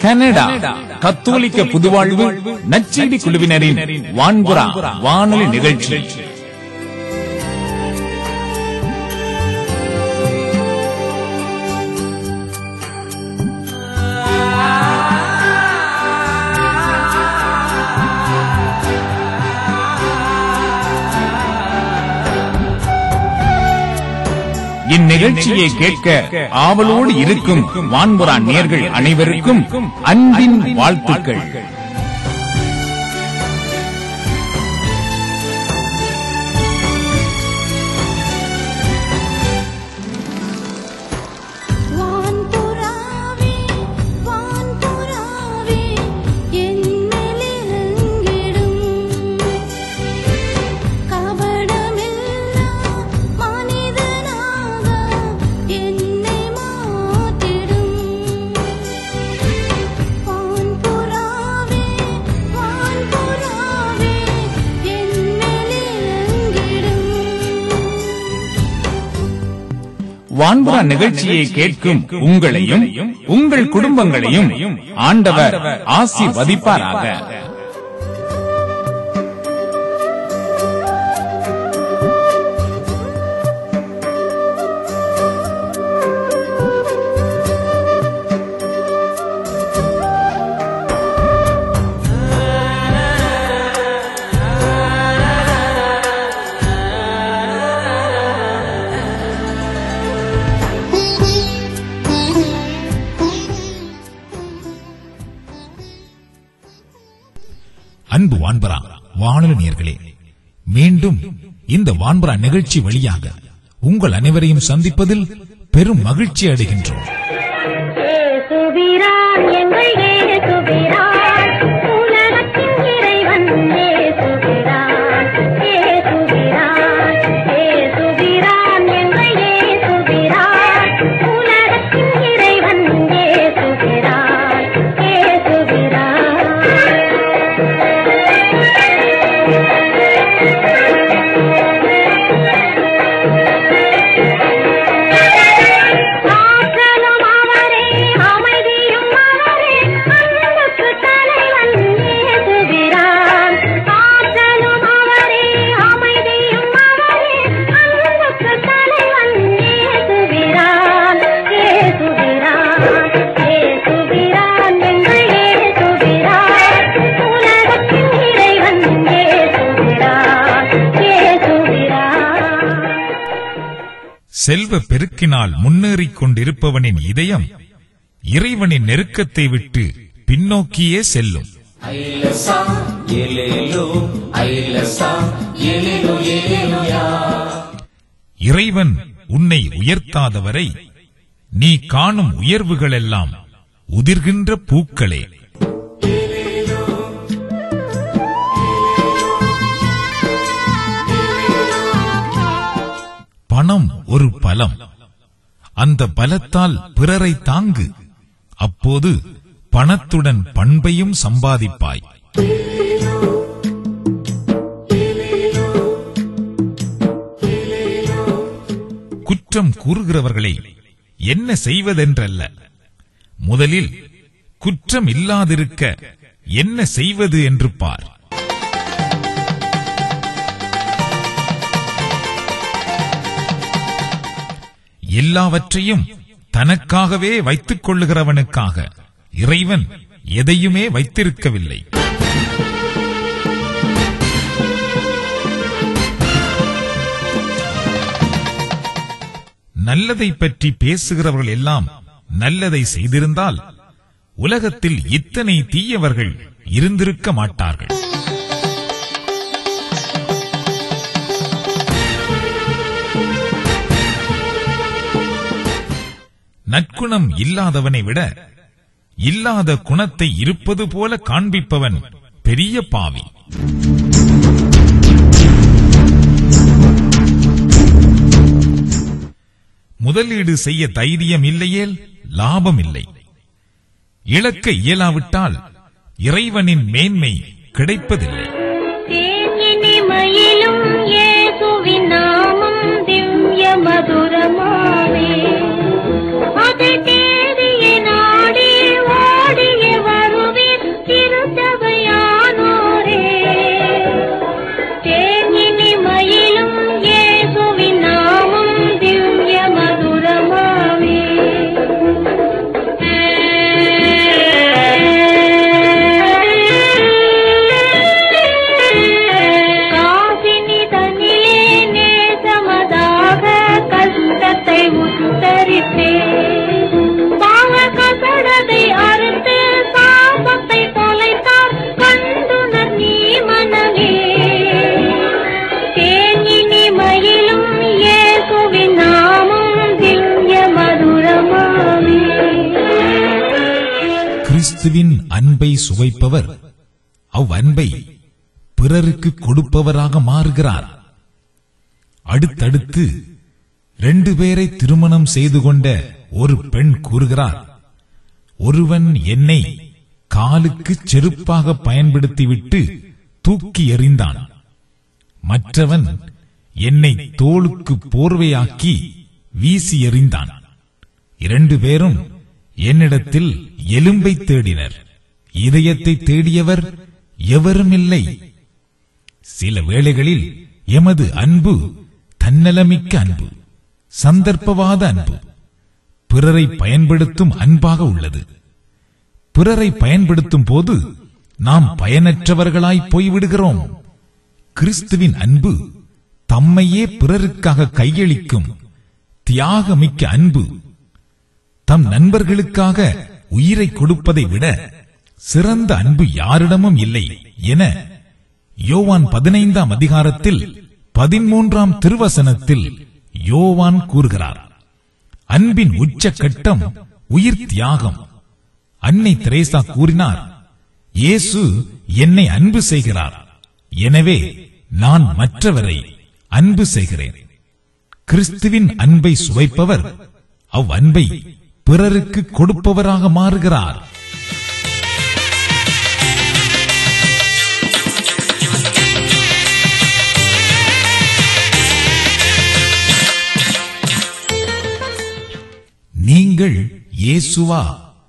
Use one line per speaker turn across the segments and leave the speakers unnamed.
Canada கத்தோலிக்க புதுவாழ்வு நச்செய்தி குழுவினரின் வான்புறா வானொலி நிகழ்ச்சி இந்நிகழ்ச்சியை கேட்க ஆவலோடு இருக்கும் வான்புறா நேர்கள் அனைவருக்கும் அன்பின் வாழ்த்துக்கள்
வான்புறாவே வான்புறாவே என்னிலிருங்கிடும் கபடமில்லா மனிதனாக என்னை மாற்றிடும் வான்புறாவே வான்புறாவே என்னிலிருங்கிடும்
வான்புறா நிகழ்ச்சியை கேட்கும் உங்களையும் உங்கள் குடும்பங்களையும் ஆண்டவர் ஆசிர்வதிப்பாராக
அன்பு வான்பரா வானொலி நேர்களே மீண்டும் இந்த வான்பரா நிகழ்ச்சி வழியாக உங்கள் அனைவரையும் சந்திப்பதில் பெரும் மகிழ்ச்சி அடைகின்றோம்
ஏசுபிரான் எங்கள் ஏசுபிரான் உலகத்தின் இறைவன் ஏசுபிரான் ஏசுபிரான் ஏசுபிரான் எங்கள் ஏசுபிரான் உலகத்தின் இறைவன் ஏசுபிரான் ஏசுபிரான் ஆற்றலும் அவரே அமைதியும் அவரே அன்புக்கு தலைவன் இயேசுபிரான் ஆற்றலும் அவரே அமைதியும் அவரே அன்புக்கு தலைவன் இயேசுபிரான் இயேசுபிரான் இயேசுபிரான் எங்கள் இயேசுபிரான் உலகத்தின் இறைவன் இயேசுபிரான் இயேசுபிரான்
செல்வ பெருக்கினால் முன்னேறிக் கொண்டிருப்பவனின் இதயம் இறைவனின் நெருக்கத்தை விட்டு பின்னோக்கியே செல்லும் இறைவன் உன்னை உயர்த்தாதவரை நீ காணும் உயர்வுகளெல்லாம் உதிர்கின்ற பூக்களே பணம் ஒரு பலம் அந்த பலத்தால் பிறரை தாங்கு அப்போது பணத்துடன் பண்பையும் சம்பாதிப்பாய் குற்றம் கூறுகிறவர்களை என்ன செய்வதென்றல்ல முதலில் குற்றம் இல்லாதிருக்க என்ன செய்வது என்று பார் எல்லாவற்றையும் தனக்காகவே வைத்துக் கொள்ளுகிறவனுக்காக இறைவன் எதையுமே வைத்திருக்கவில்லை நல்லதை பற்றி பேசுகிறவர்கள் எல்லாம் நல்லதை செய்திருந்தால் உலகத்தில் இத்தனை தீயவர்கள் இருந்திருக்க மாட்டார்கள் நற்குணம் இல்லாதவனை விட இல்லாத குணத்தை இருப்பது போல காண்பிப்பவன் பெரிய பாவி முதலீடு செய்ய தைரியம் இல்லையேல் லாபம் இல்லை இழக்க இயலாவிட்டால் இறைவனின் மேன்மை கிடைப்பதில்லை
தேனினிமையிலும் இயேசுவின் நாமம் திவ்ய மதுரமாவே அது தேடிய நாடி ஓடிய
கிறிஸ்துவின் அன்பை சுவைப்பவர் அவ்வன்பை பிறருக்கு கொடுப்பவராக மாறுகிறார் அடுத்தடுத்து ரெண்டு பேரை திருமணம் செய்து கொண்ட ஒரு பெண் கூறுகிறார் ஒருவன் என்னை காலுக்கு செருப்பாக பயன்படுத்திவிட்டு தூக்கி எறிந்தான் மற்றவன் என்னை தோளுக்கு போர்வையாக்கி வீசி எறிந்தான் இரண்டு பேரும் என்னிடத்தில் எலும்பை தேடினர் இதயத்தை தேடியவர் எவரும் இல்லை சில வேளைகளில் எமது அன்பு தன்னலமிக்க அன்பு சந்தர்ப்பவாத அன்பு பிறரை பயன்படுத்தும் அன்பாக உள்ளது பிறரை பயன்படுத்தும் போது நாம் பயனற்றவர்களாய் போய்விடுகிறோம் கிறிஸ்துவின் அன்பு தம்மையே பிறருக்காக கையளிக்கும் தியாகமிக்க அன்பு தம் நண்பர்களுக்காக உயிரை கொடுப்பதை விட சிறந்த அன்பு யாரிடமும் இல்லை என யோவான் பதினைந்தாம் அதிகாரத்தில் பதிமூன்றாம் திருவசனத்தில் யோவான் கூறுகிறார் அன்பின் உச்சக்கட்டம் உயிர் தியாகம் அன்னை தெரேசா கூறினார் இயேசு என்னை அன்பு செய்கிறார் எனவே நான் மற்றவரை அன்பு செய்கிறேன் கிறிஸ்துவின் அன்பை சுவைப்பவர் அவ் அன்பை பிறருக்கு கொடுப்பவராக மாறுகிறார் நீங்கள் இயேசுவா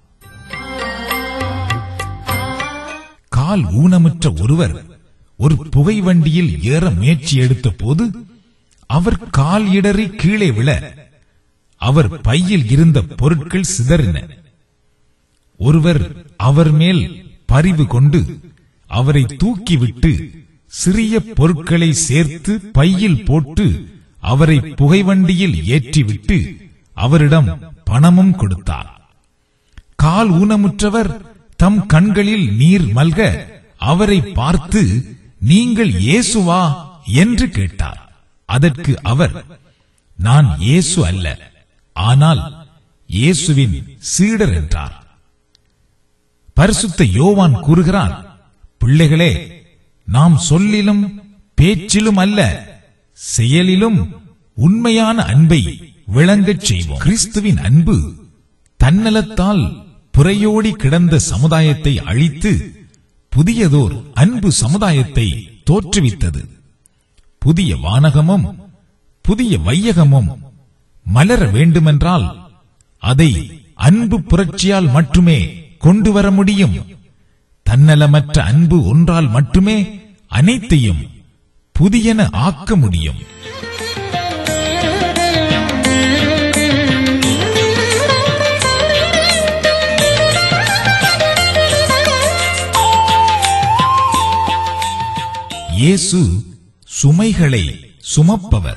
கால் ஊனமுற்ற ஒருவர் ஒரு புகை வண்டியில் ஏற முயற்சி எடுத்த போது அவர் கால் இடறி கீழே விழ அவர் பையில் இருந்த பொருட்கள் சிதறின ஒருவர் அவர் மேல் பரிவு கொண்டு அவரை தூக்கிவிட்டு சிறிய பொருட்களை சேர்த்து பையில் போட்டு அவரை புகைவண்டியில் ஏற்றிவிட்டு அவரிடம் பணமும் கொடுத்தார் கால் ஊனமுற்றவர் தம் கண்களில் நீர் மல்க அவரை பார்த்து நீங்கள் இயேசுவா என்று கேட்டார் அதற்கு அவர் நான் இயேசு அல்ல ஆனால் இயேசுவின் சீடர் என்றார் பரிசுத்த யோவான் கூறுகிறார் பிள்ளைகளே நாம் சொல்லிலும் பேச்சிலும் அல்ல செயலிலும் உண்மையான அன்பை விளங்கச் செய்வோம் கிறிஸ்துவின் அன்பு தன்னலத்தால் புறையோடி கிடந்த சமுதாயத்தை அழித்து புதியதோர் அன்பு சமுதாயத்தை தோற்றுவித்தது புதிய வானகமும் புதிய வையகமும் மலர வேண்டுமென்றால் அதை அன்பு புரட்சியால் மட்டுமே கொண்டு வர முடியும் தன்னலமற்ற அன்பு ஒன்றால் மட்டுமே அனைத்தையும் புதியன ஆக்க முடியும் இயேசு சுமைகளை சுமப்பவர்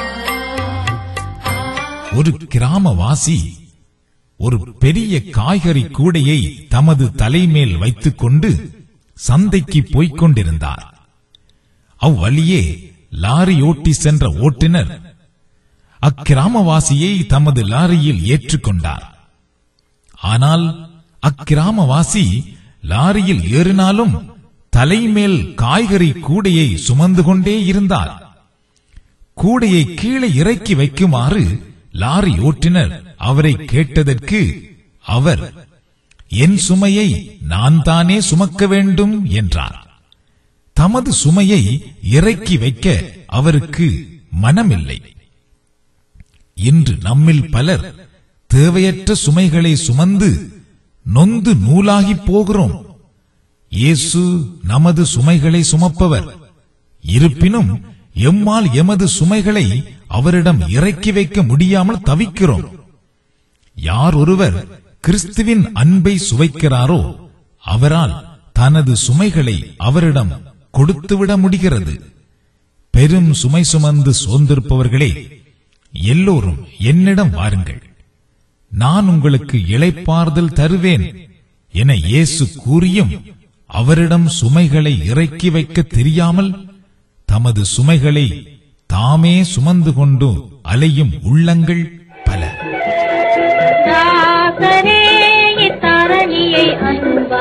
ஒரு கிராமவாசி ஒரு பெரிய காய்கறி கூடையை தமது தலைமேல் வைத்துக் கொண்டு சந்தைக்கு போய்க் கொண்டிருந்தார் அவ்வழியே லாரி ஓட்டி சென்ற ஓட்டுநர் அக்கிராமவாசியை தமது லாரியில் ஏற்றுக்கொண்டார் ஆனால் அக்கிராமவாசி லாரியில் ஏறினாலும் தலைமேல் காய்கறி கூடையை சுமந்து கொண்டே இருந்தார் கூடையை கீழே இறக்கி வைக்குமாறு லாரி ஓட்டுநர் அவரை கேட்டதற்கு அவர் என் சுமையை நான் தானே சுமக்க வேண்டும் என்றார் தமது சுமையை இறக்கி வைக்க அவருக்கு மனமில்லை இன்று நம்மில் பலர் தேவையற்ற சுமைகளை சுமந்து நொந்து நூலாகி போகிறோம் இயேசு நமது சுமைகளை சுமப்பவர் இருப்பினும் எம்மால் எமது சுமைகளை அவரிடம் இறக்கி வைக்க முடியாமல் தவிக்கிறோம் யார் ஒருவர் கிறிஸ்துவின் அன்பை சுவைக்கிறாரோ அவரால் தனது சுமைகளை அவரிடம் கொடுத்துவிட முடிகிறது பெரும் சுமை சுமந்து சோர்ந்திருப்பவர்களே எல்லோரும் என்னிடம் வாருங்கள் நான் உங்களுக்கு இளைப்பாறுதல் தருவேன் என இயேசு கூறியும் அவரிடம் சுமைகளை இறக்கி வைக்க தெரியாமல் தமது சுமைகளை தாமே சுமந்து கொண்டு அலையும் உள்ளங்கள் பல
தாசரே இத்தரணியை அன்பு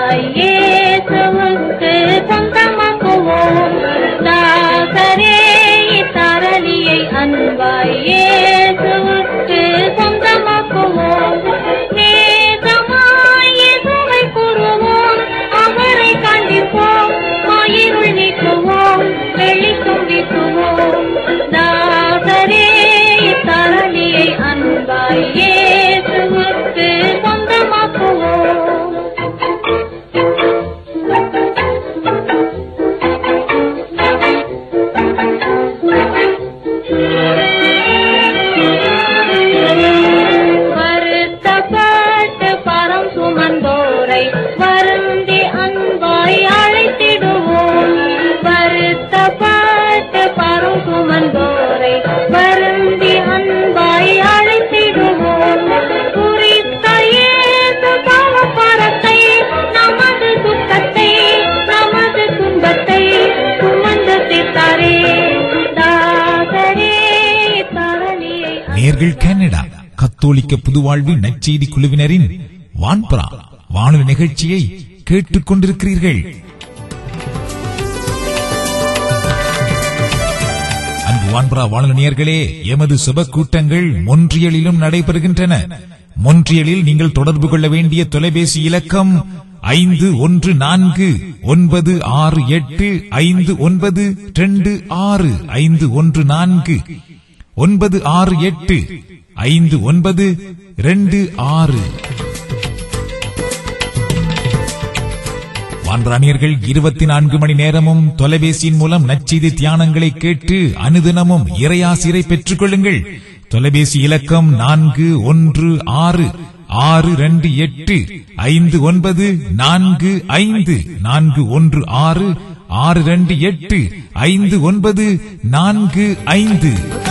அன்பாய் இயேசுவுக்கு சொந்தமாக்குவோம் தாசரே தரணியை அன்பாய் இயேசுவுக்கு சொந்தமாக்குவோம் நேசமாய் இயேசுவை கூறுவோம் அவரை கண்டிப்போம் மயிருள் நீக்குவோம் வெளிச்சம் வீசுவோம் தாசரே தரணியை அன்பாய் இயேசுவுக்கு சொந்தமாக்குவோம் வருத்தப்பட்டு பரம் சுமந்தோரை வருந்தி அன்பாய் அழைத்திடுவோம் வருத்தப்பட்டு பரம் சுமந்தோரை வருந்தி அன்பாய் அழைத்திடுவோம் குறித்த இயேசு பாவப்பரத்தை நமது துக்கத்தை நமது துன்பத்தை சுமந்து தீர்த்தாரே தாசரே தரணியை
நேர்கள் கனடா கத்தோலிக்க புதுவாழ்வு நற்செய்தி குழுவினரின் வான்பரா வானொலி நிகழ்ச்சியை கேட்டுக் கொண்டிருக்கிறீர்கள் அன்பு வான்பரா வானொலி நேயர்களே எமது சுப கூட்டங்கள் மொன்றியலிலும் நடைபெறுகின்றன மொன்றியலில் நீங்கள் தொடர்பு கொள்ள வேண்டிய தொலைபேசி இலக்கம் ஐந்து ஒன்று நான்கு ஒன்பது ஆறு எட்டு ஐந்து ஒன்பது ரெண்டு ஆறு ஐந்து ஒன்று நான்கு ஒன்பது ஆறு எட்டு ஐந்து ஒன்பது ரெண்டு ஆறு வான்பிராணியர்கள் இருபத்தி நான்கு மணி நேரமும் தொலைபேசியின் மூலம் நற்செய்தி தியானங்களை கேட்டு அனுதினமும் இறையாசிரை பெற்றுக் கொள்ளுங்கள் தொலைபேசி இலக்கம் நான்கு ஒன்று ஆறு ஆறு ரெண்டு எட்டு ஐந்து ஒன்பது நான்கு ஐந்து நான்கு ஒன்று ஆறு ஆறு ரெண்டு எட்டு ஐந்து ஒன்பது நான்கு ஐந்து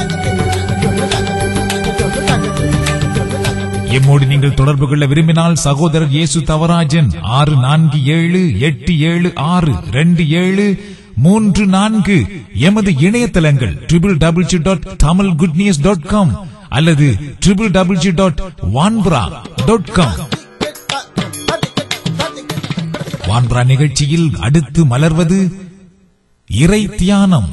எம்மோடு நீங்கள் தொடர்பு கொள்ள விரும்பினால் சகோதரர் இயேசு தவராஜன் ஆறு நான்கு ஏழு எட்டு ஏழு ஆறு ரெண்டு ஏழு மூன்று நான்கு எமது இணையதளங்கள் triple double dot Tamil good news dot com அல்லது triple double dot Vanpura dot com Vanpura நிகழ்ச்சியில் அடுத்து மலர்வது இறை தியானம்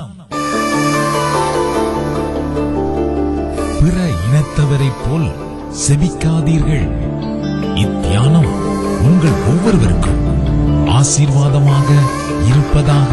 பிற இனத்தவரைப் போல் செபிக்காதீர்கள் இத்தியானம் உங்கள் ஒவ்வொருவருக்கும் ஆசீர்வாதமாக இருப்பதாக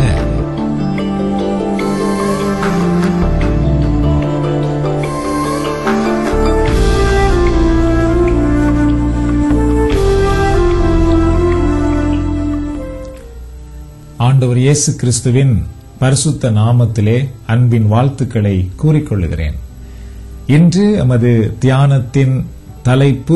ஆண்டவர் இயேசு கிறிஸ்துவின் பரிசுத்த நாமத்திலே அன்பின் வாழ்த்துக்களை கூறிக்கொள்ளுகிறேன் இன்று எமது தியானத்தின் தலைப்பு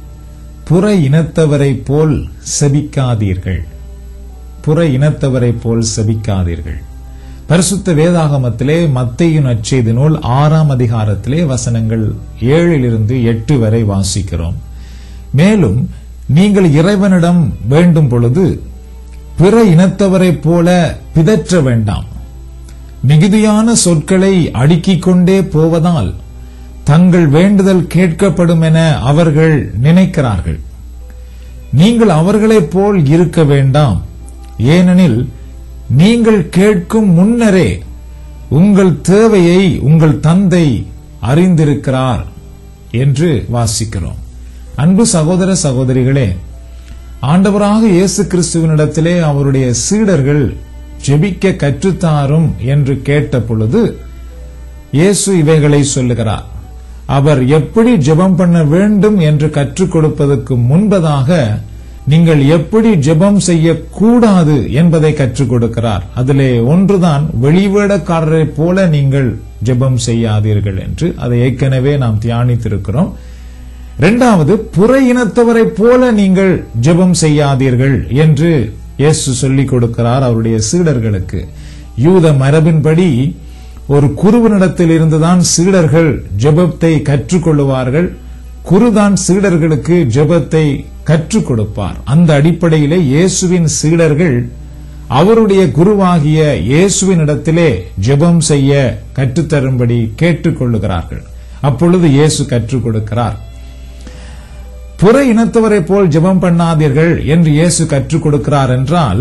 புற இனத்தவரைப் போல் செபிக்காதீர்கள் புற இனத்தவரைப் போல் செபிக்காதீர்கள் பரிசுத்த வேதாகமத்திலே மத்தையின் அச்செய்தி நூல் ஆறாம் அதிகாரத்திலே வசனங்கள் ஏழிலிருந்து எட்டு வரை வாசிக்கிறோம் மேலும் நீங்கள் இறைவனிடம் வேண்டும் பொழுது பிற இனத்தவரைப் போல பிதற்ற வேண்டாம் மிகுதியான சொற்களை அடுக்கிக் கொண்டே போவதால் தங்கள் வேண்டுதல் கேட்கப்படும் என அவர்கள் நினைக்கிறார்கள் நீங்கள் அவர்களைப் போல் இருக்க வேண்டாம் ஏனெனில் நீங்கள் கேட்கும் முன்னரே உங்கள் தேவையை உங்கள் தந்தை அறிந்திருக்கிறார் என்று வாசிக்கிறோம் அன்பு சகோதர சகோதரிகளே ஆண்டவராக இயேசு கிறிஸ்துவனிடத்திலே அவருடைய சீடர்கள் ஜெபிக்க கற்றுத்தாரும் என்று கேட்ட பொழுது இயேசு இவைகளை சொல்லுகிறார் அவர் எப்படி ஜெபம் பண்ண வேண்டும் என்று கற்றுக் கொடுப்பதற்கு முன்பதாக நீங்கள் எப்படி ஜெபம் செய்யக்கூடாது என்பதை கற்றுக் கொடுக்கிறார் அதிலே ஒன்றுதான் வெளிவேடக்காரரைப் போல நீங்கள் ஜெபம் செய்யாதீர்கள் என்று அதை ஏற்கனவே நாம் தியானித்திருக்கிறோம் இரண்டாவது புற இனத்தவரைப் போல நீங்கள் ஜெபம் செய்யாதீர்கள் என்று இயேசு சொல்லிக் கொடுக்கிறார் அவருடைய சீடர்களுக்கு யூத மரபின்படி ஒரு குருவனிடத்தில் இருந்துதான் சீடர்கள் ஜெபத்தை கற்றுக்கொள்ளுவார்கள் குருதான் சீடர்களுக்கு ஜெபத்தை கற்றுக் கொடுப்பார் அந்த அடிப்படையிலே இயேசுவின் சீடர்கள் அவருடைய குருவாகிய இயேசுவின் இடத்திலே ஜெபம் செய்ய கற்றுத்தரும்படி கேட்டுக்கொள்ளுகிறார்கள் அப்பொழுது இயேசு கற்றுக் கொடுக்கிறார் புற இனத்தவரைப் போல் ஜெபம் பண்ணாதீர்கள் என்று இயேசு கற்றுக் கொடுக்கிறார் என்றால்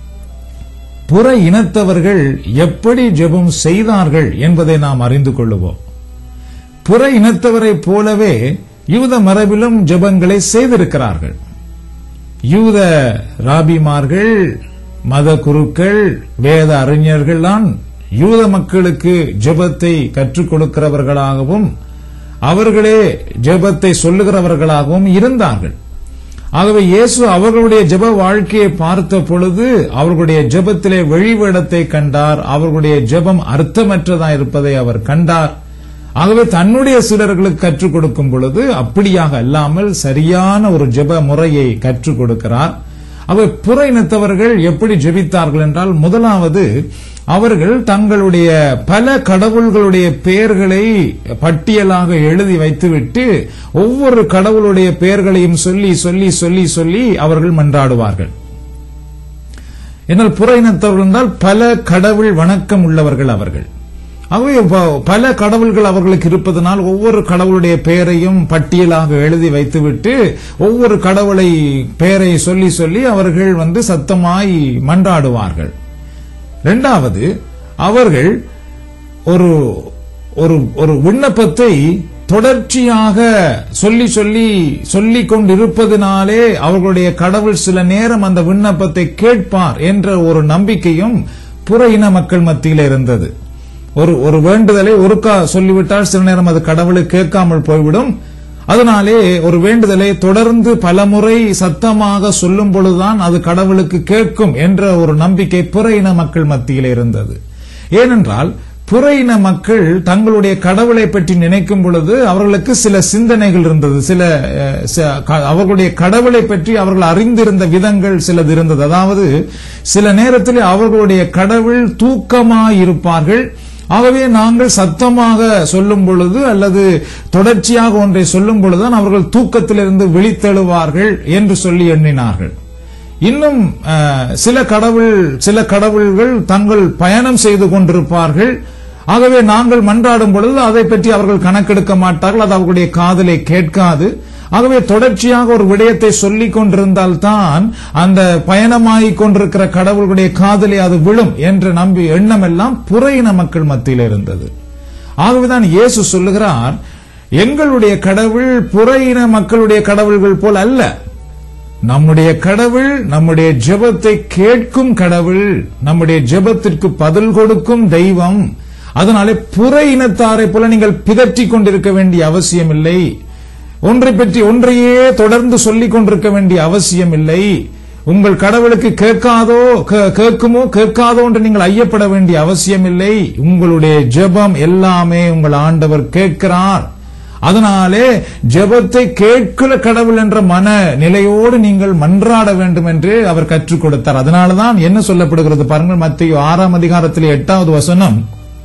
புற இனத்தவர்கள் எப்படி ஜெபம் செய்தார்கள் என்பதை நாம் அறிந்து கொள்ளுவோம் புற இனத்தவரைப் போலவே யூத மரபிலும் ஜெபங்களை செய்திருக்கிறார்கள் யூத ராபிமார்கள் மத குருக்கள் வேத அறிஞர்கள் தான் யூத மக்களுக்கு ஜெபத்தை கற்றுக் கொடுக்கிறவர்களாகவும் அவர்களே ஜெபத்தை சொல்லுகிறவர்களாகவும் இருந்தார்கள் ஆகவே இயேசு அவர்களுடைய ஜெப வாழ்க்கையை பார்த்த பொழுது அவர்களுடைய ஜெபத்திலே வெளிவேடத்தை கண்டார் அவர்களுடைய ஜெபம் அர்த்தமற்றதா இருப்பதை அவர் கண்டார் ஆகவே தன்னுடைய சீடர்களுக்கு கற்றுக் கொடுக்கும் பொழுது அப்படியாக அல்லாமல் சரியான ஒரு ஜெப முறையை கற்றுக் கொடுக்கிறார் அவை புற இனத்தவர்கள் எப்படி ஜெபித்தார்கள் என்றால் முதலாவது அவர்கள் தங்களுடைய பல கடவுள்களுடைய பெயர்களை பட்டியலாக எழுதி வைத்துவிட்டு ஒவ்வொரு கடவுளுடைய பெயர்களையும் சொல்லி சொல்லி சொல்லி சொல்லி அவர்கள் மன்றாடுவார்கள் എന്നാൽ പുറ ഇനത്തവர்கள் என்றால் பல கடவுள் வணக்கம் உள்ளவர்கள் அவர்கள் ஆகவே ப- பல கடவுள்கள் அவர்களுக்கு இருப்பதனால் ஒவ்வொரு கடவுளுடைய பெயரையும் பட்டியலாக எழுதி வைத்துவிட்டு ஒவ்வொரு கடவுளை பெயரை சொல்லி சொல்லி அவர்கள் வந்து சத்தமாய் மன்றாடுவார்கள் இரண்டாவது அவர்கள் ஒரு ஒரு ஒரு விண்ணப்பத்தை தொடர்ச்சியாக சொல்லி சொல்லி சொல்லிக் கொண்டிருப்பதினாலே அவர்களுடைய கடவுள் சில நேரம் அந்த விண்ணப்பத்தை கேட்பார் என்ற ஒரு நம்பிக்கையும் புற இன மக்கள் மத்தியில் இருந்தது ஒரு ஒரு வேண்டுதலை ஒருக்கா சொல்லிவிட்டால் சில நேரம் அது கடவுளை கேட்காமல் போய்விடும் அதனாலே ஒரு வேண்டுதலை தொடர்ந்து பலமுறை சத்தமாக சொல்லும் பொழுதுதான் அது கடவுளுக்கு கேட்கும் என்ற ஒரு நம்பிக்கை புற இன மக்கள் மத்தியில் இருந்தது ஏனென்றால் புற இன மக்கள் தங்களுடைய கடவுளை பற்றி நினைக்கும் பொழுது அவர்களுக்கு சில சிந்தனைகள் இருந்தது சில அஹ், ச- க- அவர்களுடைய கடவுளை பற்றி அவர்கள் அறிந்திருந்த விதங்கள் சிலது இருந்தது அதாவது சில நேரத்தில் அவர்களுடைய கடவுள் தூக்கமாயிருப்பார்கள் ஆகவே நாங்கள் சத்தமாக சொல்லும் பொழுது அல்லது தொடர்ச்சியாக ஒன்றை சொல்லும் பொழுதுதான் அவர்கள் தூக்கத்திலிருந்து விழித்தெழுவார்கள் என்று சொல்லி எண்ணினார்கள் இன்னும் அஹ், சில கடவுள் சில கடவுள்கள் தங்கள் பயணம் செய்து கொண்டிருப்பார்கள் ஆகவே நாங்கள் மன்றாடும் பொழுது அதை பற்றி அவர்கள் கணக்கெடுக்க மாட்டார்கள் அது அவர்களுடைய காதலை கேட்காது ஆகவே தொடர்ச்சியாக ஒரு விடயத்தை சொல்லிக் கொண்டிருந்தால்தான் அந்த பயணமாகிக் கொண்டிருக்கிற கடவுளுடைய காதலை அது விழும் என்ற நம்பி எண்ணம் எல்லாம் புற இன மக்கள் மத்தியில் இருந்தது ஆகவேதான் இயேசு சொல்லுகிறார் எங்களுடைய கடவுள் புற இன மக்களுடைய கடவுள்கள் போல் அல்ல நம்முடைய கடவுள் நம்முடைய ஜெபத்தை கேட்கும் கடவுள் நம்முடைய ஜெபத்திற்கு பதில் கொடுக்கும் தெய்வம் அதனாலே புற இனத்தாரை போல நீங்கள் பிதற்றிக் கொண்டிருக்க வேண்டிய அவசியம் இல்லை ஒன்றை பற்றி ஒன்றையே தொடர்ந்து சொல்லிக் கொண்டிருக்க வேண்டிய அவசியம் இல்லை உங்கள் கடவுளுக்கு கேட்காதோ கே- கேட்குமோ கேட்காதோ என்று நீங்கள் ஐயப்பட வேண்டிய அவசியம் இல்லை உங்களுடைய ஜெபம் எல்லாமே உங்கள் ஆண்டவர் கேட்கிறார் அதனாலே ஜெபத்தை கேட்கிற கடவுள் என்ற மன நிலையோடு நீங்கள் மன்றாட வேண்டும் என்று அவர் கற்றுக் கொடுத்தார் அதனாலதான் என்ன சொல்லப்படுகிறது பாருங்கள் மத்திய ஆறாம் அதிகாரத்திலே எட்டாவது வசனம்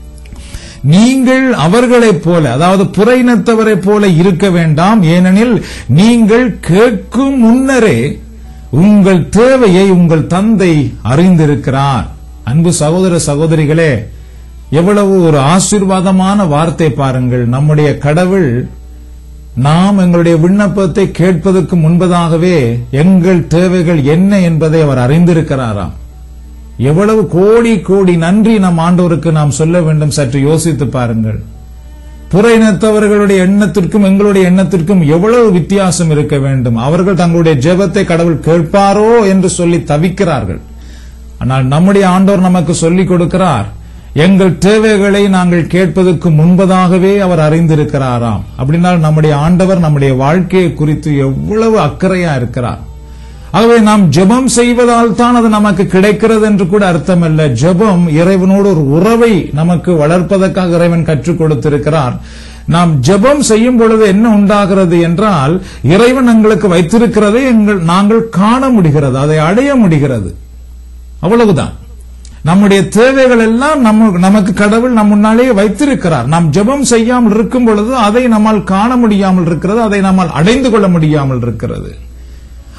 நீங்கள் அவர்களைப் போல அதாவது புற இனத்தவரைப் போல இருக்க வேண்டாம் ஏனெனில் நீங்கள் கேட்கும் முன்னரே உங்கள் தேவையை உங்கள் தந்தை அறிந்திருக்கிறார் அன்பு சகோதர சகோதரிகளே எவ்வளவு ஒரு ஆசீர்வாதமான வார்த்தை பாருங்கள் நம்முடைய கடவுள் நாம் எங்களுடைய விண்ணப்பத்தை கேட்பதற்கு முன்பதாகவே எங்கள் தேவைகள் என்ன என்பதை அவர் அறிந்திருக்கிறாராம் எவ்வளவு கோடி கோடி நன்றி நம் ஆண்டவருக்கு நாம் சொல்ல வேண்டும் சற்று யோசித்து பாருங்கள் புற இனத்தவர்களுடைய எண்ணத்திற்கும் எங்களுடைய எண்ணத்திற்கும் எவ்வளவு வித்தியாசம் இருக்க வேண்டும் அவர்கள் தங்களுடைய ஜெபத்தை கடவுள் கேட்பாரோ என்று சொல்லி தவிக்கிறார்கள் ஆனால் நம்முடைய ஆண்டவர் நமக்கு சொல்லிக் கொடுக்கிறார் எங்கள் தேவைகளை நாங்கள் கேட்பதற்கு முன்பதாகவே அவர் அறிந்திருக்கிறாராம் அப்படின்னால் நம்முடைய ஆண்டவர் நம்முடைய வாழ்க்கையை குறித்து எவ்வளவு அக்கறையா இருக்கிறார் ஆகவே நாம் ஜெபம் செய்வதால் தான் அது நமக்கு கிடைக்கிறது என்று கூட அர்த்தமல்ல ஜெபம் இறைவனோடு ஒரு உறவை நமக்கு வளர்ப்பதற்காக இறைவன் கற்றுக் கொடுத்திருக்கிறார் நாம் ஜெபம் செய்யும் பொழுது என்ன உண்டாகிறது என்றால் இறைவன் எங்களுக்கு வைத்திருக்கிறதை எங்கள் நாங்கள் காண முடிகிறது அதை அடைய முடிகிறது அவ்வளவுதான் நம்முடைய தேவைகள் எல்லாம் நம்ம நமக்கு கடவுள் நம் முன்னாலேயே வைத்திருக்கிறார் நாம் ஜெபம் செய்யாமல் இருக்கும் பொழுது அதை நம்மால் காண முடியாமல் இருக்கிறது அதை நம்மால் அடைந்து கொள்ள முடியாமல் இருக்கிறது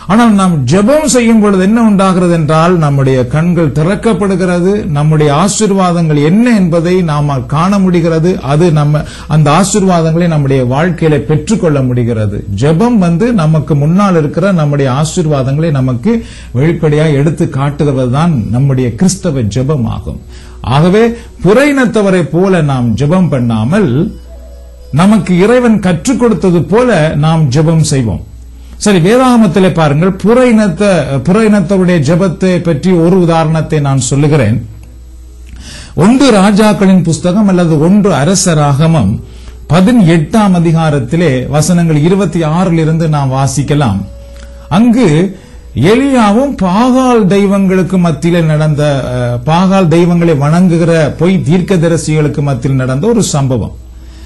ஆனால் நாம் ஜெபம் செய்யும் பொழுது என்ன உண்டாகிறது என்றால் நம்முடைய கண்கள் திறக்கப்படுகிறது நம்முடைய ஆசீர்வாதங்கள் என்ன என்பதை நாம் காண முடிகிறது அது நம்ம அந்த ஆசீர்வாதங்களை நம்முடைய வாழ்க்கையில பெற்றுக்கொள்ள முடிகிறது ஜெபம் வந்து நமக்கு முன்னால் இருக்கிற நம்முடைய ஆசீர்வாதங்களை நமக்கு வெளிப்படையாக எடுத்து காட்டுகிறதுதான் நம்முடைய கிறிஸ்தவ ஜெபம் ஆகும் ஆகவே புறையினத்தவரை போல நாம் ஜெபம் பண்ணாமல் நமக்கு இறைவன் கற்றுக் கொடுத்தது போல நாம் ஜெபம் செய்வோம் சரி வேதாகமத்திலே பாருங்கள் புற இனத்த புற இனத்தவருடைய ஜெபத்தை பற்றி ஒரு உதாரணத்தை நான் சொல்லுகிறேன் ஒன்று ராஜாக்களின் புஸ்தகம் அல்லது ஒன்று அரசராகமம் பதினெட்டாம் அதிகாரத்திலே வசனங்கள் இருபத்தி ஆறிலிருந்து நாம் வாசிக்கலாம் அங்கு எலியாவும் பாகால் தெய்வங்களுக்கு மத்தியில் நடந்த அஹ், பாகால் தெய்வங்களை வணங்குகிற பொய் தீர்க்கதரிசிகளுக்கு மத்தியில் நடந்த ஒரு சம்பவம்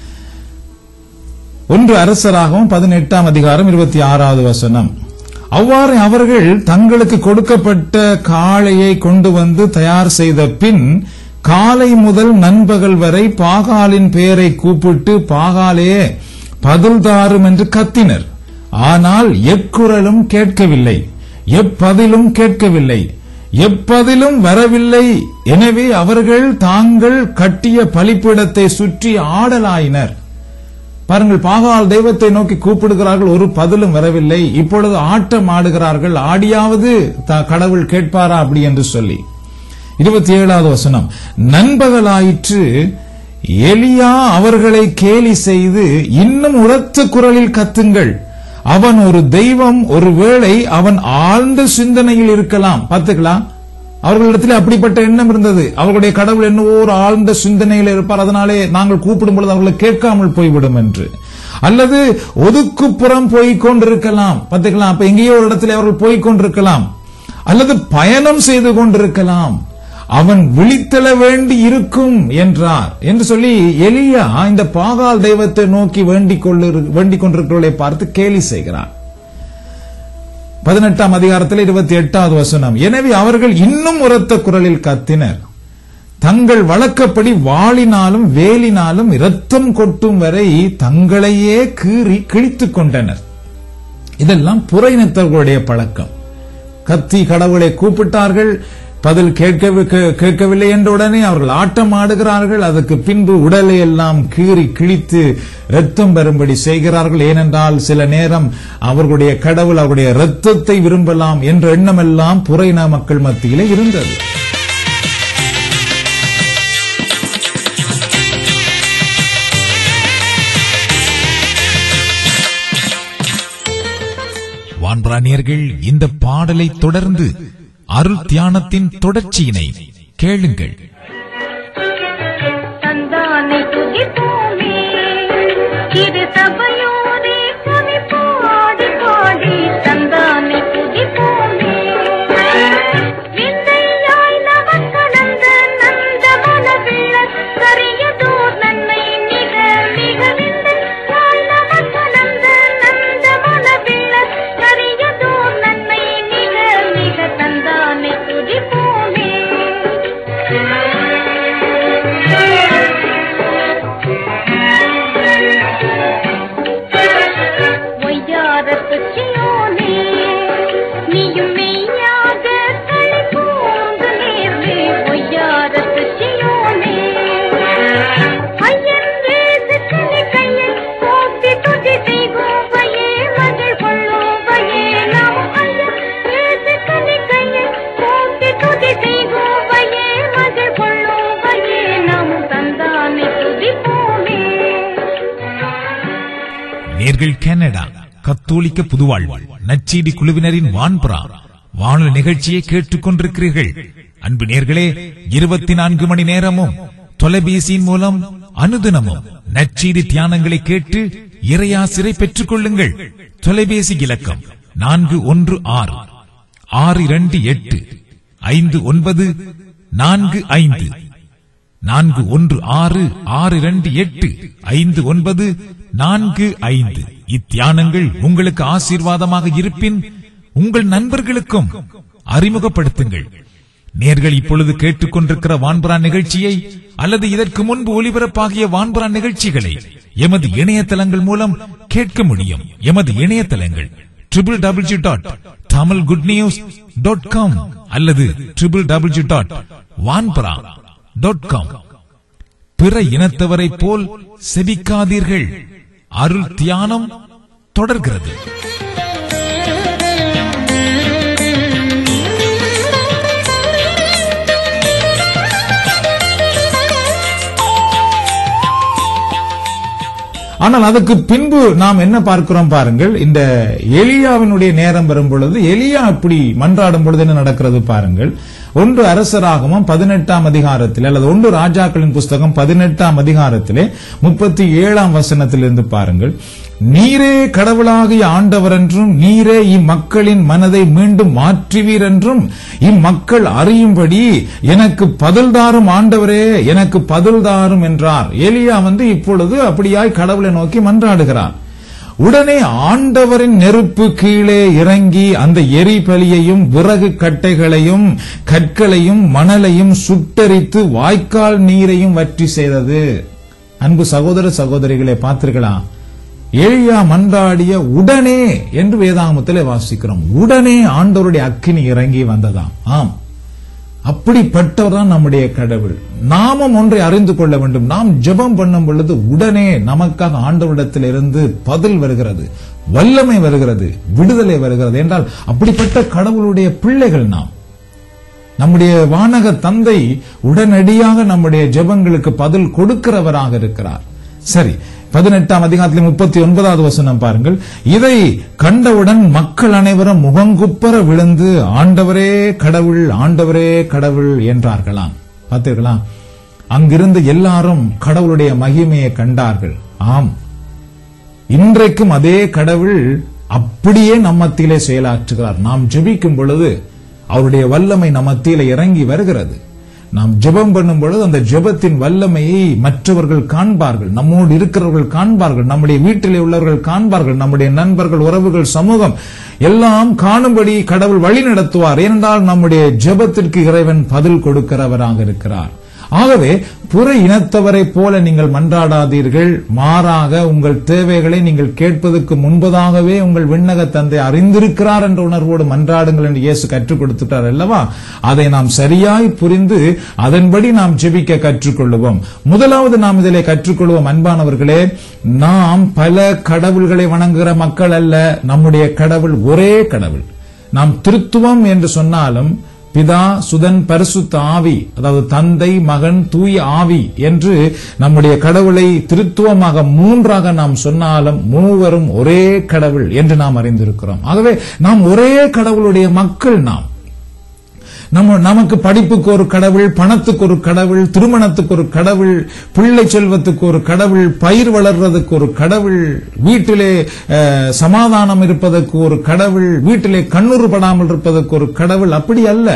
ஒன்று அரசராகவும் பதினெட்டாம் அதிகாரம் இருபத்தி ஆறாவது வசனம் அவ்வாறு அவர்கள் தங்களுக்கு கொடுக்கப்பட்ட காளையை கொண்டு வந்து தயார் செய்த பின் காலை முதல் நண்பகல் வரை பாகாலின் பெயரை கூப்பிட்டு பாகாலே பதில் தாரும் என்று கத்தினர் ஆனால் எக்குரலும் கேட்கவில்லை எப்பதிலும் கேட்கவில்லை எப்பதிலும் வரவில்லை எனவே அவர்கள் தாங்கள் கட்டிய பலிப்பீடத்தை சுற்றி ஆடலாயினர் பாருங்கள் பாகால் தெய்வத்தை நோக்கி கூப்பிடுகிறார்கள் ஒரு பதிலும் வரவில்லை இப்பொழுது ஆட்டம் ஆடுகிறார்கள் ஆடியாவது த- கடவுள் கேட்பாரா அப்படி என்று சொல்லி இருபத்தி ஏழாவது வசனம் நண்பகலாயிற்று எலியா அவர்களை கேலி செய்து இன்னும் உரத்த குரலில் கத்துங்கள் அவன் ஒரு தெய்வம் ஒருவேளை அவன் ஆழ்ந்த சிந்தனையில் இருக்கலாம் பார்த்துக்கலாம் அவர்களிடத்தில் அப்படிப்பட்ட எண்ணம் இருந்தது அவர்களுடைய கடவுள் என்னவோ ஒரு ஆழ்ந்த சிந்தனையில் இருப்பார் அதனாலே நாங்கள் கூப்பிடும் பொழுது அவர்களை கேட்காமல் போய்விடும் என்று அல்லது ஒதுக்குப்புறம் போய்க் கொண்டிருக்கலாம் பார்த்துக்கலாம் அப்ப எங்கேயோ ஒரு இடத்துல அவர்கள் போய்க் கொண்டிருக்கலாம் அல்லது பயணம் செய்து கொண்டிருக்கலாம் அவன் விழித்தெழ வேண்டி இருக்கும் என்றார் என்று சொல்லி எலியா இந்த பாகால் தெய்வத்தை நோக்கி வேண்டிக் கொண்டு வேண்டிக் கொண்டிருக்கிறவர்களை பார்த்து கேலி செய்கிறான் பதினெட்டாம் அதிகாரத்தில் இருபத்தி எட்டாவது வசனம் எனவே அவர்கள் இன்னும் உரத்த குரலில் கத்தினர் தங்கள் வழக்கப்படி வாளினாலும் வேலினாலும் இரத்தம் கொட்டும் வரை தங்களையே கீறி கிழித்துக் கொண்டனர் இதெல்லாம் புறையினத்தவர்களுடைய பழக்கம் கத்தி கடவுளை கூப்பிட்டார்கள் பதில் கேட்கவி- கே- கேட்கவில்லை என்ற உடனே அவர்கள் ஆட்டம் ஆடுகிறார்கள் அதற்கு பின்பு உடலை எல்லாம் கீறி கிழித்து ரத்தம் வரும்படி செய்கிறார்கள் ஏனென்றால் சில நேரம் அவர்களுடைய கடவுள் அவருடைய இரத்தத்தை விரும்பலாம் என்ற எண்ணமெல்லாம் புறையின மக்கள் மத்தியிலே இருந்தது
வான்பிராணியர்கள் இந்த பாடலை தொடர்ந்து அருள் தியானத்தின் தொடர்ச்சியினை கேளுங்கள்
தந்தானை துதிப்போமே இது சபையோரே கவி பாடி பாடி தந்தானை துதிப்போமே விந்தையாய் நமக்கணந்த நந்தவன விளக் கரியதோர் நன்மை மிக மிக விந்தையாய் நமக்கணந்த நந்தவன விளக் கரியதோர் நன்மை மிக மிக தந்தானை துதிப்போமே ஒய்யாரத்து சியோனே நீயும் மெய்யாக களி பூந்து நேர்வே ஒய்யாரத்து சியோனே ஐயன் வேசுக்கு நீ கையை கோப்பி துதி செய்கோவையே மகள் கொள்ளோவையே நாம் ஐயன் வேசுக்கு நீ கையை கோப்பி துதி செய்கோவையே மகள் கொள்ளோவையே நாம் தந்தானை துதிப்போமே
நேர்கள் கனடா கத்தோலிக்க புதுவாழ்வு நச்சீடி குழுவினரின் வான்புறா வானொலி நிகழ்ச்சியை கேட்டுக் கொண்டிருக்கிறீர்கள் அன்பு நேர்களே இருபத்தி நான்கு மணி நேரமும் தொலைபேசியின் மூலம் அனுதினமும் நச்சீடி தியானங்களை கேட்டு இறையாசிரை பெற்றுக் கொள்ளுங்கள் தொலைபேசி இலக்கம் நான்கு ஒன்று ஆறு ஆறு இரண்டு எட்டு ஐந்து ஒன்பது நான்கு ஐந்து நான்கு ஒன்று ஆறு ஆறு இரண்டு எட்டு ஐந்து ஒன்பது நான்கு ஐந்து இத்தியானங்கள் உங்களுக்கு ஆசீர்வாதமாக இருப்பின் உங்கள் நண்பர்களுக்கும் அறிமுகப்படுத்துங்கள் நேர்கள் இப்பொழுது கேட்டுக்கொண்டிருக்கிற வான்புறா நிகழ்ச்சியை அல்லது இதற்கு முன்பு ஒலிபரப்பாகிய வான்புறா நிகழ்ச்சிகளை எமது இணையதளங்கள் மூலம் கேட்க முடியும் எமது இணையதளங்கள் triple W dot Tamil good news dot com அல்லது triple W dot Vanpura dot com பிற இனத்தவரைப் போல் செபிக்காதீர்கள் அருள் தியானம் தொடர்கிறது
ஆனால் அதுக்கு பின்பு நாம் என்ன பார்க்கிறோம் பாருங்கள் இந்த எலியாவினுடைய நேரம் வரும் பொழுது எலியா இப்படி மன்றாடும் பொழுது என்ன நடக்கிறது பாருங்கள் ஒன்று அரசராகமம் பதினெட்டாம் அதிகாரத்தில் அல்லது ஒன்று ராஜாக்களின் புஸ்தகம் பதினெட்டாம் அதிகாரத்திலே முப்பத்தி ஏழாம் வசனத்திலிருந்து பாருங்கள் நீரே கடவுளாகிய ஆண்டவர் என்றும் நீரே இம்மக்களின் மனதை மீண்டும் மாற்றுவீர் என்றும் இம்மக்கள் அறியும்படி எனக்கு பதில் தாரும் ஆண்டவரே எனக்கு பதில் தாரும் என்றார் எலியா வந்து இப்பொழுது அப்படியாய் கடவுளை நோக்கி மன்றாடுகிறார் உடனே ஆண்டவரின் நெருப்பு கீழே இறங்கி அந்த எரிபலியையும் விறகு கட்டைகளையும் கற்களையும் மணலையும் சுட்டரித்து வாய்க்கால் நீரையும் வற்றி செய்தது அன்பு சகோதர சகோதரிகளை பார்த்திருக்கலாம் எளியா மன்றாடிய உடனே என்று வேதாகமத்திலே வாசிக்கிறோம் உடனே ஆண்டவருடைய அக்கினி இறங்கி வந்ததாம் ஆம் அப்படிப்பட்டவர் தான் நம்முடைய கடவுள் நாமும் ஒன்றை அறிந்து கொள்ள வேண்டும் நாம் ஜெபம் பண்ணும் பொழுது உடனே நமக்காக ஆண்டவரிடத்திலிருந்து பதில் வருகிறது வல்லமை வருகிறது விடுதலை வருகிறது என்றால் அப்படிப்பட்ட கடவுளுடைய பிள்ளைகள் நாம் நம்முடைய வானக தந்தை உடனடியாக நம்முடைய ஜெபங்களுக்கு பதில் கொடுக்கிறவராக இருக்கிறார் சரி பதினெட்டாம் அதிகாரத்தில் முப்பத்தி ஒன்பதாவது வசனம் பாருங்கள் இதை கண்டவுடன் மக்கள் அனைவரும் முகங்குப்பர விழுந்து ஆண்டவரே கடவுள் ஆண்டவரே கடவுள் என்றார்களாம் பார்த்தீர்களா அங்கிருந்து எல்லாரும் கடவுளுடைய மகிமையை கண்டார்கள் ஆம் இன்றைக்கும் அதே கடவுள் அப்படியே நம் மத்தியிலே செயலாற்றுகிறார் நாம் ஜெபிக்கும் பொழுது அவருடைய வல்லமை நம் மத்தியிலே இறங்கி வருகிறது நாம் ஜெபம் பண்ணும் பொழுது அந்த ஜெபத்தின் வல்லமையை மற்றவர்கள் காண்பார்கள் நம்மோடு இருக்கிறவர்கள் காண்பார்கள் நம்முடைய வீட்டிலே உள்ளவர்கள் காண்பார்கள் நம்முடைய நண்பர்கள் உறவுகள் சமூகம் எல்லாம் காணும்படி கடவுள் வழி நடத்துவார் ஏனென்றால் நம்முடைய ஜெபத்திற்கு இறைவன் பதில் கொடுக்கிறவராக இருக்கிறார் ஆகவே புற இனத்தவரைப் போல நீங்கள் மன்றாடாதீர்கள் மாறாக உங்கள் தேவைகளை நீங்கள் கேட்பதற்கு முன்பதாகவே உங்கள் விண்ணக தந்தை அறிந்திருக்கிறார் என்ற உணர்வோடு மன்றாடுங்கள் என்று இயேசு கற்றுக் கொடுத்துட்டார் அல்லவா அதை நாம் சரியாய் புரிந்து அதன்படி நாம் ஜெபிக்க கற்றுக்கொள்ளுவோம் முதலாவது நாம் இதிலே கற்றுக்கொள்வோம் அன்பானவர்களே நாம் பல கடவுள்களை வணங்குகிற மக்கள் அல்ல நம்முடைய கடவுள் ஒரே கடவுள் நாம் திருத்துவம் என்று சொன்னாலும் பிதா சுதன் பரிசுத்த ஆவி அதாவது தந்தை மகன் தூய ஆவி என்று நம்முடைய கடவுளை திருத்துவமாக மூன்றாக நாம் சொன்னாலும் மூவரும் ஒரே கடவுள் என்று நாம் அறிந்திருக்கிறோம் ஆகவே நாம் ஒரே கடவுளுடைய மக்கள் நாம் நம்ம நமக்கு படிப்புக்கு ஒரு கடவுள் பணத்துக்கு ஒரு கடவுள் திருமணத்துக்கு ஒரு கடவுள் பிள்ளை செல்வத்துக்கு ஒரு கடவுள் பயிர் வளர்றதுக்கு ஒரு கடவுள் வீட்டிலே அஹ், சமாதானம் இருப்பதற்கு ஒரு கடவுள் வீட்டிலே கண்ணூறு படாமல் இருப்பதற்கு ஒரு கடவுள் அப்படி அல்ல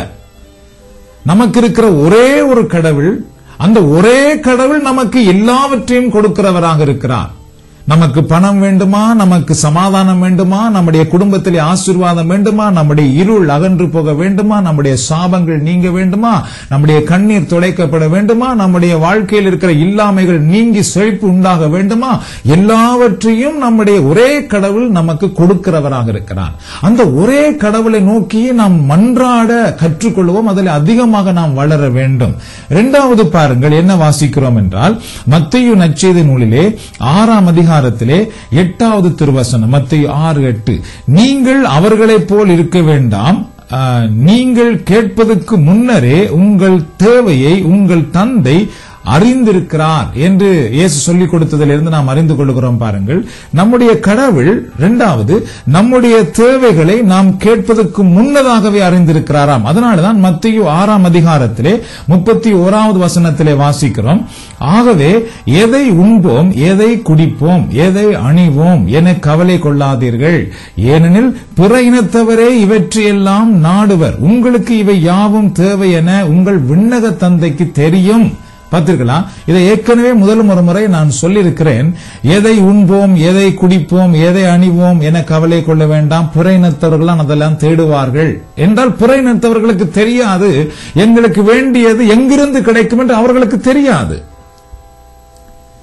நமக்கு இருக்கிற ஒரே ஒரு கடவுள் அந்த ஒரே கடவுள் நமக்கு எல்லாவற்றையும் கொடுக்கிறவராக இருக்கிறார் நமக்கு பணம் வேண்டுமா நமக்கு சமாதானம் வேண்டுமா நம்முடைய குடும்பத்திலே ஆசீர்வாதம் வேண்டுமா நம்முடைய இருள் அகன்று போக வேண்டுமா நம்முடைய சாபங்கள் நீங்க வேண்டுமா நம்முடைய கண்ணீர் துடைக்கப்பட வேண்டுமா நம்முடைய வாழ்க்கையில் இருக்கிற இல்லாமைகள் நீங்கி செழிப்பு உண்டாக வேண்டுமா எல்லாவற்றையும் நம்முடைய ஒரே கடவுள் நமக்கு கொடுக்கிறவராக இருக்கிறார் அந்த ஒரே கடவுளை நோக்கி நாம் மன்றாட கற்றுக்கொள்வோம் அதில் அதிகமாக நாம் வளர வேண்டும் இரண்டாவது பாருங்கள் என்ன வாசிக்கிறோம் என்றால் மத்திய நச்செய்தி நூலிலே ஆறாம் அதிகாரத்திலே எட்டாவது திருவசனம் மத்திய ஆறு எட்டு நீங்கள் அவர்களைப் போல் இருக்க வேண்டாம் ஆ, நீங்கள் கேட்பதற்கு முன்னரே உங்கள் தேவையை உங்கள் தந்தை அறிந்திருக்கிறார் என்று இயேசு சொல்லிக் கொடுத்ததிலிருந்து நாம் அறிந்து கொள்கிறோம் பாருங்கள் நம்முடைய கடவுள் இரண்டாவது நம்முடைய தேவைகளை நாம் கேட்பதற்கு முன்னதாகவே அறிந்திருக்கிறாராம் அதனாலதான் மத்திய ஆறாம் அதிகாரத்திலே முப்பத்தி ஓராவது வசனத்திலே வாசிக்கிறோம் ஆகவே எதை உண்போம் எதை குடிப்போம் எதை அணிவோம் என கவலை கொள்ளாதீர்கள் ஏனெனில் பிற இனத்தவரே இவற்றையெல்லாம் நாடுவர் உங்களுக்கு இவை யாவும் தேவை என உங்கள் விண்ணக தந்தைக்கு தெரியும் பார்த்திருக்கலாம் இதை ஏற்கனவே முதல் ஒரு முறை நான் சொல்லியிருக்கிறேன் எதை உண்போம் எதை குடிப்போம் எதை அணிவோம் என கவலை கொள்ள வேண்டாம் பிற இனத்தவர்களாம் அதெல்லாம் தேடுவார்கள் என்றால் பிற இனத்தவர்களுக்கு தெரியாது எங்களுக்கு வேண்டியது எங்கிருந்து கிடைக்கும் என்று அவர்களுக்கு தெரியாது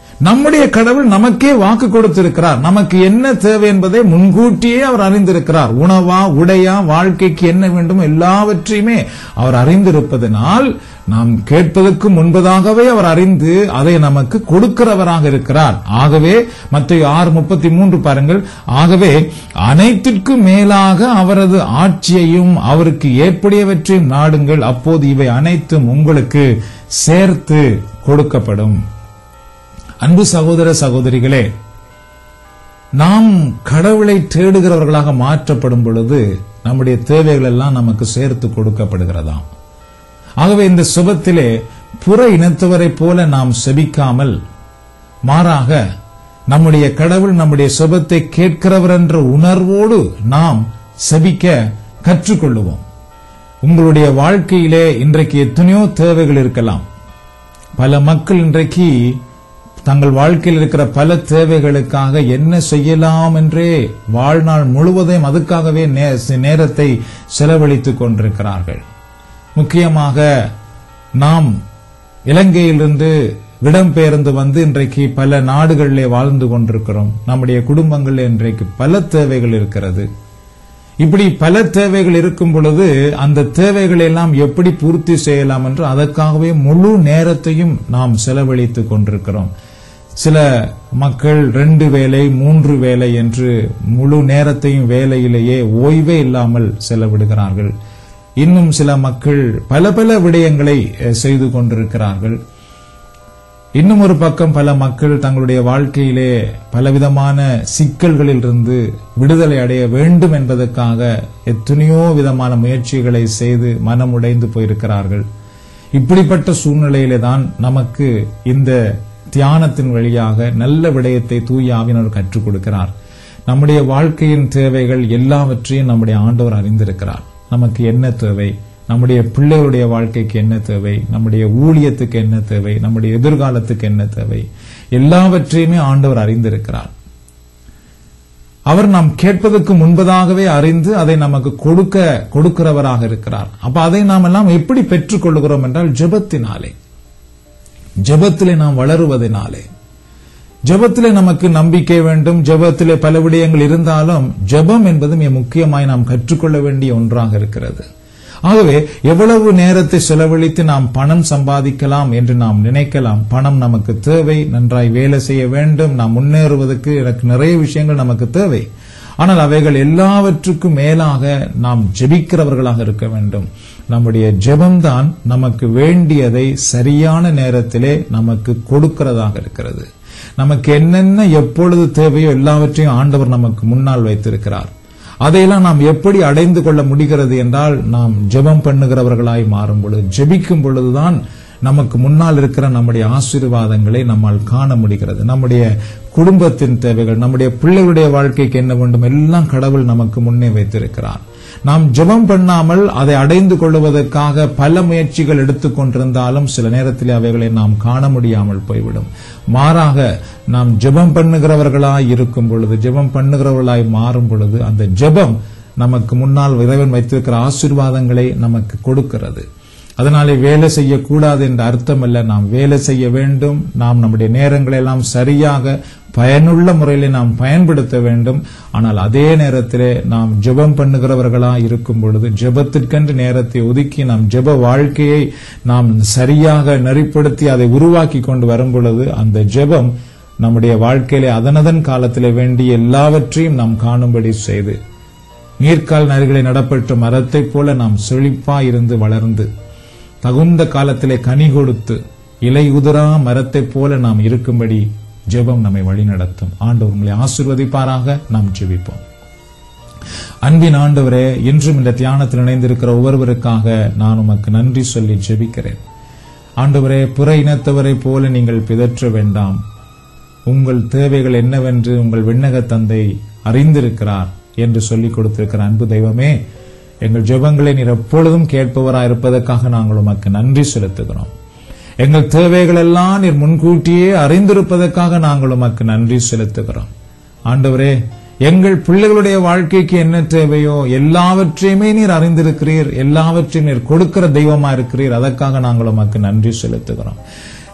நம்முடைய கடவுள் நமக்கே வாக்கு கொடுத்திருக்கிறார் நமக்கு என்ன தேவை என்பதை முன்கூட்டியே அவர் அறிந்திருக்கிறார் உணவா உடையா வாழ்க்கைக்கு என்ன வேண்டும் எல்லாவற்றையுமே அவர் அறிந்திருப்பதனால் நாம் கேட்பதற்கு முன்பதாகவே அவர் அறிந்து அதை நமக்கு கொடுக்கிறவராக இருக்கிறார் ஆகவே மத்திய ஆறு முப்பத்தி மூன்று பாருங்கள் ஆகவே அனைத்திற்கும் மேலாக அவரது ஆட்சியையும் அவருக்கு ஏற்புடையவற்றையும் நாடுங்கள் அப்போது இவை அனைத்தும் உங்களுக்கு சேர்த்து கொடுக்கப்படும் அன்பு சகோதர சகோதரிகளே நாம் கடவுளை தேடுகிறவர்களாக மாற்றப்படும் பொழுது நம்முடைய தேவைகள் எல்லாம் நமக்கு சேர்த்து கொடுக்கப்படுகிறதாம் ஆகவே இந்த சுபத்திலே புற இனத்தவரைப் போல நாம் செபிக்காமல் மாறாக நம்முடைய கடவுள் நம்முடைய சுபத்தை கேட்கிறவர் என்ற உணர்வோடு நாம் செபிக்க கற்றுக்கொள்ளுவோம் உங்களுடைய வாழ்க்கையிலே இன்றைக்கு எத்தனையோ தேவைகள் இருக்கலாம் பல மக்கள் இன்றைக்கு தங்கள் வாழ்க்கையில் இருக்கிற பல தேவைகளுக்காக என்ன செய்யலாம் என்றே வாழ்நாள் முழுவதையும் அதுக்காகவே நே- நேரத்தை செலவழித்துக் கொண்டிருக்கிறார்கள் முக்கியமாக நாம் இலங்கையிலிருந்து இடம்பெயர்ந்து வந்து இன்றைக்கு பல நாடுகளிலே வாழ்ந்து கொண்டிருக்கிறோம் நம்முடைய குடும்பங்களில் இன்றைக்கு பல தேவைகள் இருக்கிறது இப்படி பல தேவைகள் இருக்கும் பொழுது அந்த தேவைகளை எல்லாம் எப்படி பூர்த்தி செய்யலாம் என்று அதற்காகவே முழு நேரத்தையும் நாம் செலவழித்துக் கொண்டிருக்கிறோம் சில மக்கள் ரெண்டு வேலை மூன்று வேலை என்று முழு நேரத்தையும் வேலையிலேயே ஓய்வே இல்லாமல் செலவிடுகிறார்கள் இன்னும் சில மக்கள் பல பல விடயங்களை அஹ், செய்து கொண்டிருக்கிறார்கள் இன்னும் ஒரு பக்கம் பல மக்கள் தங்களுடைய வாழ்க்கையிலே பலவிதமான சிக்கல்களில் இருந்து விடுதலை அடைய வேண்டும் என்பதற்காக எத்தனையோ விதமான முயற்சிகளை செய்து மனம் உடைந்து போயிருக்கிறார்கள் இப்படிப்பட்ட சூழ்நிலையிலே தான் நமக்கு இந்த தியானத்தின் வழியாக நல்ல விடயத்தை தூய ஆவினர் கற்றுக் கொடுக்கிறார் நம்முடைய வாழ்க்கையின் தேவைகள் எல்லாவற்றையும் நம்முடைய ஆண்டவர் அறிந்திருக்கிறார் நமக்கு என்ன தேவை நம்முடைய பிள்ளைகளுடைய வாழ்க்கைக்கு என்ன தேவை நம்முடைய ஊழியத்துக்கு என்ன தேவை நம்முடைய எதிர்காலத்துக்கு என்ன தேவை எல்லாவற்றையுமே ஆண்டவர் அறிந்திருக்கிறார் அவர் நாம் கேட்பதற்கு முன்பதாகவே அறிந்து அதை நமக்கு கொடுக்க கொடுக்கிறவராக இருக்கிறார் அப்ப அதை நாம் எல்லாம் எப்படி பெற்றுக் கொள்ளுகிறோம் என்றால் ஜெபத்தினாலே ஜெபத்திலே நாம் வளருவதனாலே ஜெபத்திலே நமக்கு நம்பிக்கை வேண்டும் ஜெபத்திலே பல விடயங்கள் இருந்தாலும் ஜெபம் என்பது மிக முக்கியமாய் நாம் கற்றுக்கொள்ள வேண்டிய ஒன்றாக இருக்கிறது ஆகவே எவ்வளவு நேரத்தை செலவழித்து நாம் பணம் சம்பாதிக்கலாம் என்று நாம் நினைக்கலாம் பணம் நமக்கு தேவை நன்றாய் வேலை செய்ய வேண்டும் நாம் முன்னேறுவதற்கு எனக்கு நிறைய விஷயங்கள் நமக்கு தேவை ஆனால் அவைகள் எல்லாவற்றுக்கும் மேலாக நாம் ஜெபிக்கிறவர்களாக இருக்க வேண்டும் நம்முடைய ஜெபம்தான் நமக்கு வேண்டியதை சரியான நேரத்திலே நமக்கு கொடுக்கிறதாக இருக்கிறது நமக்கு என்னென்ன எப்பொழுது தேவையோ எல்லாவற்றையும் ஆண்டவர் நமக்கு முன்னால் வைத்திருக்கிறார் அதையெல்லாம் நாம் எப்படி அடைந்து கொள்ள முடிகிறது என்றால் நாம் ஜெபம் பண்ணுகிறவர்களாய் மாறும் பொழுது ஜெபிக்கும் பொழுதுதான் நமக்கு முன்னால் இருக்கிற நம்முடைய ஆசீர்வாதங்களை நம்மால் காண முடிகிறது நம்முடைய குடும்பத்தின் தேவைகள் நம்முடைய பிள்ளைகளுடைய வாழ்க்கைக்கு என்ன வேண்டும் எல்லாம் கடவுள் நமக்கு முன்னே வைத்திருக்கிறார் நாம் ஜெபம் பண்ணாமல் அதை அடைந்து கொள்வதற்காக பல முயற்சிகள் எடுத்துக்கொண்டிருந்தாலும் சில நேரத்தில் அவைகளை நாம் காண முடியாமல் போய்விடும் மாறாக நாம் ஜெபம் பண்ணுகிறவர்களாய் இருக்கும் பொழுது ஜெபம் பண்ணுகிறவர்களாய் மாறும் பொழுது அந்த ஜெபம் நமக்கு முன்னால் இறைவன் வைத்திருக்கிற ஆசீர்வாதங்களை நமக்கு கொடுக்கிறது அதனாலே வேலை செய்யக்கூடாது என்ற அர்த்தம் அல்ல நாம் வேலை செய்ய வேண்டும் நாம் நம்முடைய நேரங்களை எல்லாம் சரியாக பயனுள்ள முறையில் நாம் பயன்படுத்த வேண்டும் ஆனால் அதே நேரத்திலே நாம் ஜெபம் பண்ணுகிறவர்களா இருக்கும் பொழுது ஜெபத்திற்கென்று நேரத்தை ஒதுக்கி நாம் ஜெப வாழ்க்கையை நாம் சரியாக நெறிப்படுத்தி அதை உருவாக்கி கொண்டு வரும் பொழுது அந்த ஜெபம் நம்முடைய வாழ்க்கையிலே அதனதன் காலத்திலே வேண்டிய எல்லாவற்றையும் நாம் காணும்படி செய்து நீர்க்கால் நரிகளை நடப்பெற்ற மரத்தைப் போல நாம் செழிப்பாய் இருந்து வளர்ந்து தகுந்த காலத்திலே கனி கொடுத்து இலை உதிரா மரத்தைப் போல நாம் இருக்கும்படி ஜெபம் நம்மை வழிநடத்தும் ஆண்டவர் உங்களை ஆசிர்வதிப்பாராக நாம் ஜெபிப்போம் அன்பின் ஆண்டவரே இன்றும் இந்த தியானத்தில் இணைந்திருக்கிற ஒவ்வொருவருக்காக நான் உமக்கு நன்றி சொல்லி ஜெபிக்கிறேன் ஆண்டவரே புற இனத்தவரை போல நீங்கள் பிதற்ற வேண்டாம் உங்கள் தேவைகள் என்னவென்று உங்கள் விண்ணக தந்தை அறிந்திருக்கிறார் என்று சொல்லிக் கொடுத்திருக்கிற அன்பு தெய்வமே எங்கள் ஜெபங்களை நீர் எப்பொழுதும் கேட்பவராய் இருப்பதற்காக நாங்கள் உமக்கு நன்றி செலுத்துகிறோம் எங்கள் தேவைகள் எல்லாம் நீர் முன்கூட்டியே அறிந்திருப்பதற்காக நாங்கள் உமக்கு நன்றி செலுத்துகிறோம் ஆண்டவரே எங்கள் பிள்ளைகளுடைய வாழ்க்கைக்கு என்ன தேவையோ எல்லாவற்றையுமே நீர் அறிந்திருக்கிறீர் எல்லாவற்றையும் நீர் கொடுக்கிற தெய்வமா இருக்கிறீர் அதற்காக நாங்கள் உமக்கு நன்றி செலுத்துகிறோம்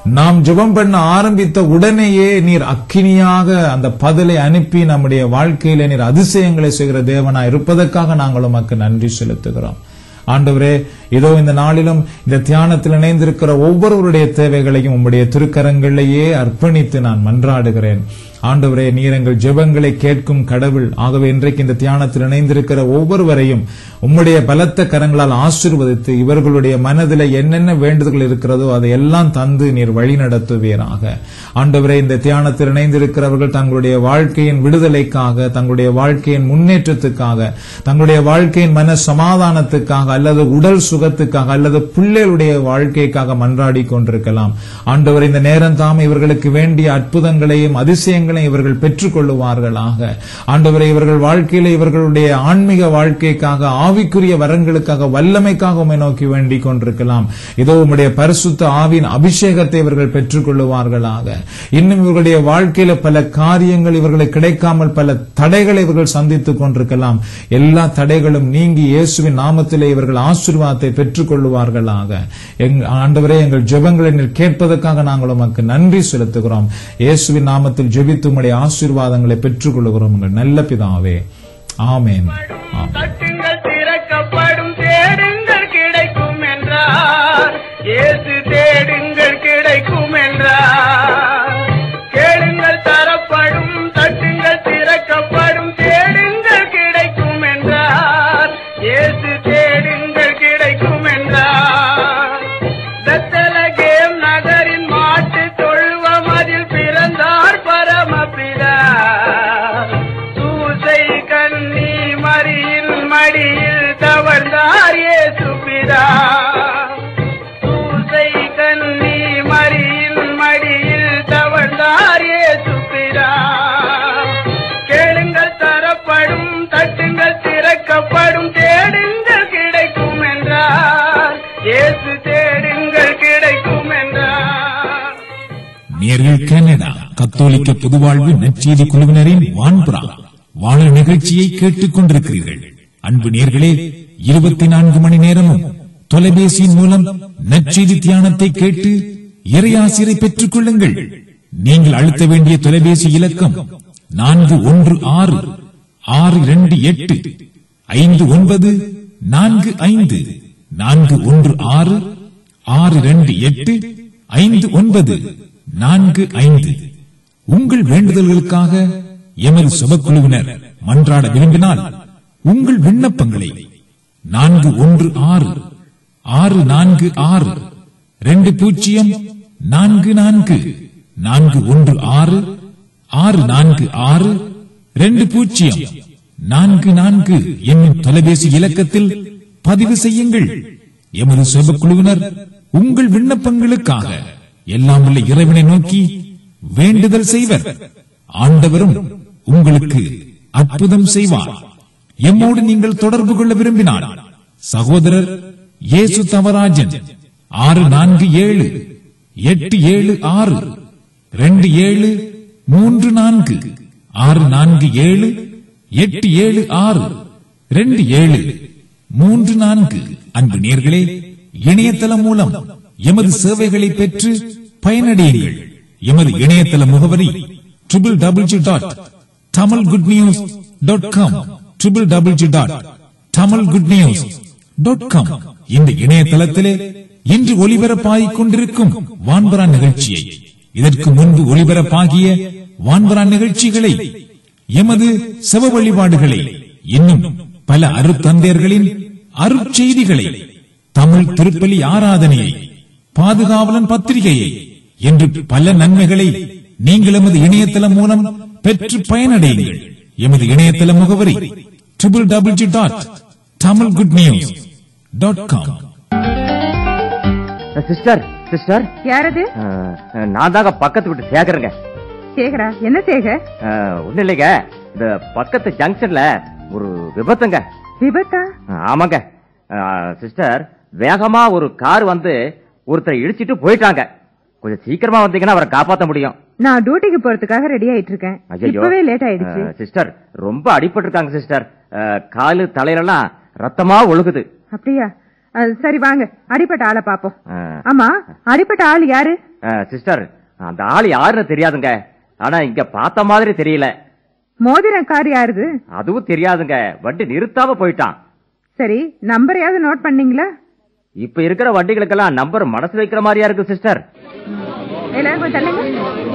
நாம் ஜெபம் பண்ண ஆரம்பித்த உடனேயே நீர் அக்கினியாக அந்த பதிலை அனுப்பி நம்முடைய வாழ்க்கையில நீர் அதிசயங்களை செய்கிற தேவனாய் இருப்பதற்காக நாங்கள் உமக்கு நன்றி செலுத்துகிறோம் ஆண்டவரே இதோ இந்த நாளிலும் இந்த தியானத்தில் இணைந்திருக்கிற ஒவ்வொருவருடைய தேவைகளையும் உம்முடைய திருக்கரங்களிலேயே அர்ப்பணித்து நான் மன்றாடுகிறேன் ஆண்டவரே நீர் எங்கள் ஜெபங்களை கேட்கும் கடவுள் ஆகவே இன்றைக்கு இந்த தியானத்தில் இணைந்திருக்கிற ஒவ்வொருவரையும் உம்முடைய பலத்த கரங்களால் ஆசீர்வதித்து இவர்களுடைய மனதில் என்னென்ன வேண்டுதல்கள் இருக்கிறதோ அதை எல்லாம் தந்து நீர் வழி நடத்துவீராக ஆண்டவரே இந்த தியானத்தில் இணைந்திருக்கிறவர்கள் தங்களுடைய வாழ்க்கையின் விடுதலைக்காக தங்களுடைய வாழ்க்கையின் முன்னேற்றத்துக்காக தங்களுடைய வாழ்க்கையின் மன சமாதானத்துக்காக அல்லது உடல் சுகத்துக்காக அல்லது பிள்ளைகளுடைய வாழ்க்கைக்காக மன்றாடி கொண்டிருக்கலாம் ஆண்டவர் இந்த நேரம் தாம் இவர்களுக்கு வேண்டிய அற்புதங்களையும் அதிசயங்களையும் இவர்கள் பெற்றுக் கொள்ளுவார்களாக ஆண்டவரை இவர்கள் வாழ்க்கையில இவர்களுடைய ஆன்மீக வாழ்க்கைக்காக ஆவிக்குரிய வரங்களுக்காக வல்லமைக்காக உம்மை நோக்கி வேண்டிக் கொண்டிருக்கலாம் இதோ உம்முடைய பரிசுத்த ஆவின் அபிஷேகத்தை இவர்கள் பெற்றுக் கொள்ளுவார்களாக இன்னும் இவர்களுடைய வாழ்க்கையில பல காரியங்கள் இவர்களுக்கு கிடைக்காமல் பல தடைகளை இவர்கள் சந்தித்துக் கொண்டிருக்கலாம் எல்லா தடைகளும் நீங்கி இயேசுவின் நாமத்திலே இவர்கள் ஆசீர்வாதத்தை பெற்றுக் கொள்ளுவார்களாக எங்க- ஆண்டவரே எங்கள் ஜெபங்களை நீர் கேட்பதற்காக நாங்கள் உமக்கு நன்றி செலுத்துகிறோம் இயேசுவின் நாமத்தில் ஜெபித்து உம்முடைய ஆசீர்வாதங்களை பெற்றுக் கொள்ளுகிறோம் எங்கள் நல்ல பிதாவே ஆமென் ஆமென்
தட்டுங்கள் திறக்கப்படும் தேடுங்கள் கிடைக்கும் என்றார் இயேசு தேடுங்கள் கிடைக்கும் என்றார் கேளுங்கள் தரப்படும் தட்டுங்கள் திறக்கப்படும் தேடுங்கள் கிடைக்கும் என்றார் இயேசு தேடுங்கள் கிடைக்கும் என்றார் பெத்தலகேம் நகரின் மாட்டு தொழுவம் அதில் பிறந்தார் பரமபிதா சூசை கண்ணி மரியின் மடியில் தவழ்ந்தார் இயேசுபிதா சூசை கண்ணி மரியின் மடியில் தவழ்ந்தார் இயேசுபிதா கேளுங்கள் தரப்படும் தட்டுங்கள் திறக்கப்படும் தேடுங்கள் கிடைக்கும் என்றார் இயேசு தேடுங்கள் கிடைக்கும் என்றார்
நேர்கள் கனடா கத்தோலிக்க பொதுவாழ்வு நற்செய்தி குழுவினரின் வான்புறா வாழ நிகழ்ச்சியை கேட்டுக் கொண்டிருக்கிறீர்கள் அன்பு நேர்களே இருபத்தி நான்கு மணி நேரமும் தொலைபேசியின் மூலம் நற்செய்தி தியானத்தை கேட்டு இறையாசிரை பெற்றுக் கொள்ளுங்கள் நீங்கள் அழுத்த வேண்டிய தொலைபேசி இலக்கம் நான்கு ஒன்று ஆறு ஆறு இரண்டு எட்டு ஐந்து ஒன்பது நான்கு ஐந்து நான்கு ஒன்று ஆறு ஆறு இரண்டு எட்டு ஐந்து ஒன்பது நான்கு ஐந்து உங்கள் வேண்டுதல்களுக்காக எமது சுபக்குழுவினர் மன்றாட விரும்பினால் உங்கள் விண்ணப்பங்களை நான்கு ஒன்று ஆறு ஆறு நான்கு ஆறு ரெண்டு பூஜ்ஜியம் நான்கு நான்கு நான்கு ஒன்று ஆறு ஆறு நான்கு ஆறு ரெண்டு பூஜ்ஜியம் நான்கு நான்கு என்னும் தொலைபேசி இலக்கத்தில் பதிவு செய்யுங்கள் எமது சுபக்குழுவினர் உங்கள் விண்ணப்பங்களுக்காக எல்லாம் உள்ள இறைவனை நோக்கி வேண்டுதல் செய்வர் ஆண்டவரும் உங்களுக்கு அற்புதம் செய்வார் எம்மோடு நீங்கள் தொடர்பு கொள்ள விரும்பினால் சகோதரர் இயேசு தவராஜன் ஆறு நான்கு ஏழு எட்டு ஏழு ஆறு ரெண்டு ஏழு மூன்று நான்கு ஆறு நான்கு ஏழு எட்டு ஏழு ஆறு ரெண்டு ஏழு மூன்று நான்கு அன்பு நேர்களே இணையதளம் மூலம் எமது சேவைகளை பெற்று பயனடையுங்கள் எமது இணையதள முகவரி triple double G dot Tamil good news dot com triple double G dot Tamil good news dot com இந்த இணையதளத்திலே இன்று ஒலிபரப்பாகிக் கொண்டிருக்கும் வான்பரா நிகழ்ச்சியை இதற்கு முன்பு ஒலிபரப்பாகிய வான்பரா நிகழ்ச்சிகளை எமது செவ வழிபாடுகளை இன்னும் பல அருத்தந்தையர்களின் அருட்செய்திகளை தமிழ் திருப்பலி ஆராதனையை பாதுகாவலன் பத்திரிகையை என்று பல நன்மைகளை நீங்கள் எமது இணையதளம் மூலம் பெற்று பயனடையுங்கள் எமது இணையதள முகவரி triple double G dot Tamil good news dot com
sister sister
யாரது
அஹ், நான் தாங்க பக்கத்து வீட்டு சேகருங்க
சேகரா என்ன சேகர்
அஹ், ஒண்ணும் இல்லைங்க இந்த பக்கத்து ஜங்ஷன்ல ஒரு விபத்துங்க
விபத்தா
அஹ், ஆமாங்க அஹ், சிஸ்டர் வேகமா ஒரு கார் வந்து ஒருத்தரை இடிச்சிட்டு போயிட்டாங்க கொஞ்சம் சீக்கிரமா வந்தீங்கன்னா அவரை காப்பாத்த முடியும்
நான் டியூட்டிக்கு போறதுக்காக ரெடி ஆயிட்டு இருக்கேன்
ஐயையோ.
இப்பவே லேட் ஆயிடுச்சு
அஹ், சிஸ்டர் ரொம்ப அடிபட்டிருக்காங்க சிஸ்டர் அஹ், காலு தலையிலெல்லாம் ரத்தமா ஒழுகுது
அப்படியா அது சரி வாங்க அடிப்பட்ட ஆளை பாப்போம்
ஆ.
ஆமா அடிப்பட்ட ஆள் யாரு
சிஸ்டர் அந்த ஆள் யாருன்னு தெரியாதுங்க ஆனா இங்க பார்த்த மாதிரி தெரியல
மோதிரக்கார் யாருது
அதுவும் தெரியாதுங்க வண்டி நிறுத்தாம போயிட்டான்
சரி நம்பரையாவது நோட் பண்ணீங்களா
இப்ப இருக்கிற வண்டிகளுக்கெல்லாம் நம்பர் மனசு வைக்கிற மாதிரியா இருக்கு சிஸ்டர்
எல்லாரும் கொஞ்சம் தள்ளுங்க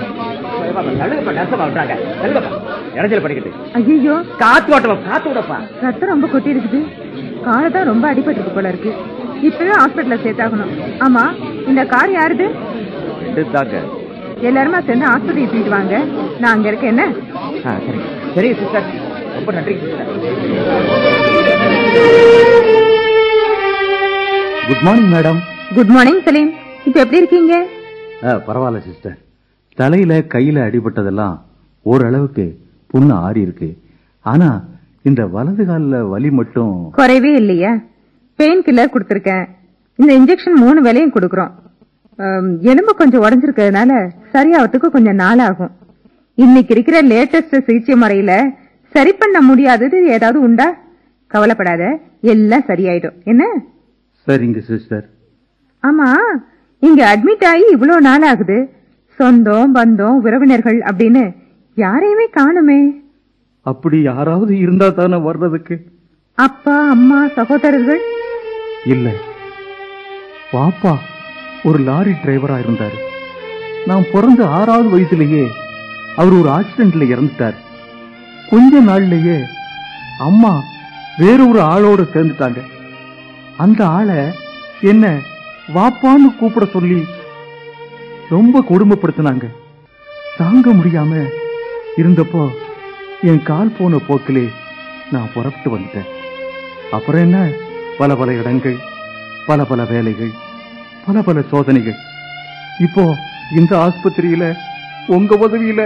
இடைஞ்சல் பண்ணிக்கிட்டு
ஐயோ
காத்து ஓட்டலாம் காத்து விடப்பா
ரத்தம் ரொம்ப கொட்டி இருக்குது காலை தான் ரொம்ப அடிபட்டு இருக்கு போல இருக்கு இப்பவே ஹாஸ்பிட்டல்ல சேர்த்தாகணும் ஆமா இந்த கார் யாருது
தாங்க
எல்லாருமா சேர்ந்து ஆஸ்பத்திரி தூக்கிட்டு வாங்க நான் அங்க இருக்கேன் என்ன
சரி சரி சிஸ்டர் ரொம்ப நன்றி sister
good morning madam
good morning Salim இப்ப எப்படி இருக்கீங்க
பரவாயில்ல சிஸ்டர் தலையில கையில அடிபட்டதெல்லாம் ஓரளவுக்கு புண்ணு ஆறி இருக்கு ஆனா இந்த வலது கால்ல வலி மட்டும்
குறைவே இல்லையா பெயின் கில்லர் கொடுத்துருக்கேன் இந்த இன்ஜெக்ஷன் மூணு வேலையும் கொடுக்குறோம் ஆம், எலும்பு கொஞ்சம் உடஞ்சிருக்கிறதுனால சரியாவதுக்கு கொஞ்சம் நாள் ஆகும் இன்னைக்கு இருக்கிற லேட்டஸ்ட் சிகிச்சை முறையில சரி பண்ண முடியாதது ஏதாவது உண்டா கவலைப்படாத எல்லாம் சரியாயிடும் என்ன
சரிங்க சிஸ்டர்
ஆமா இங்க அட்மிட் ஆகி இவ்வளோ நாள் ஆகுது சொந்தம் பந்தம் உறவினர்கள் அப்படின்னு யாரையுமே காணுமே
அப்படி யாராவது இருந்தா தானே வர்றதுக்கு
அப்பா அம்மா சகோதரர்கள்
இல்ல பாப்பா ஒரு லாரி டிரைவரா இருந்தாரு நான் பிறந்த ஆறாவது வயசுலயே அவர் ஒரு ஆக்சிடென்ட்ல இறந்துட்டார் கொஞ்ச நாள்லயே அம்மா வேற ஒரு ஆளோட சேர்ந்துட்டாங்க அந்த ஆளை என்ன வாப்பான்னு கூப்பிட சொல்லி ரொம்ப கொடுமைப்படுத்தினாங்க தாங்க முடியாம இருந்தப்போ என் கால் போன போக்கிலே நான் புறப்பட்டு வந்துட்டேன் அப்புறம் என்ன பல பல இடங்கள் பல பல வேலைகள் பல பல சோதனைகள் இப்போ இந்த ஆஸ்பத்திரியில உங்க உதவியில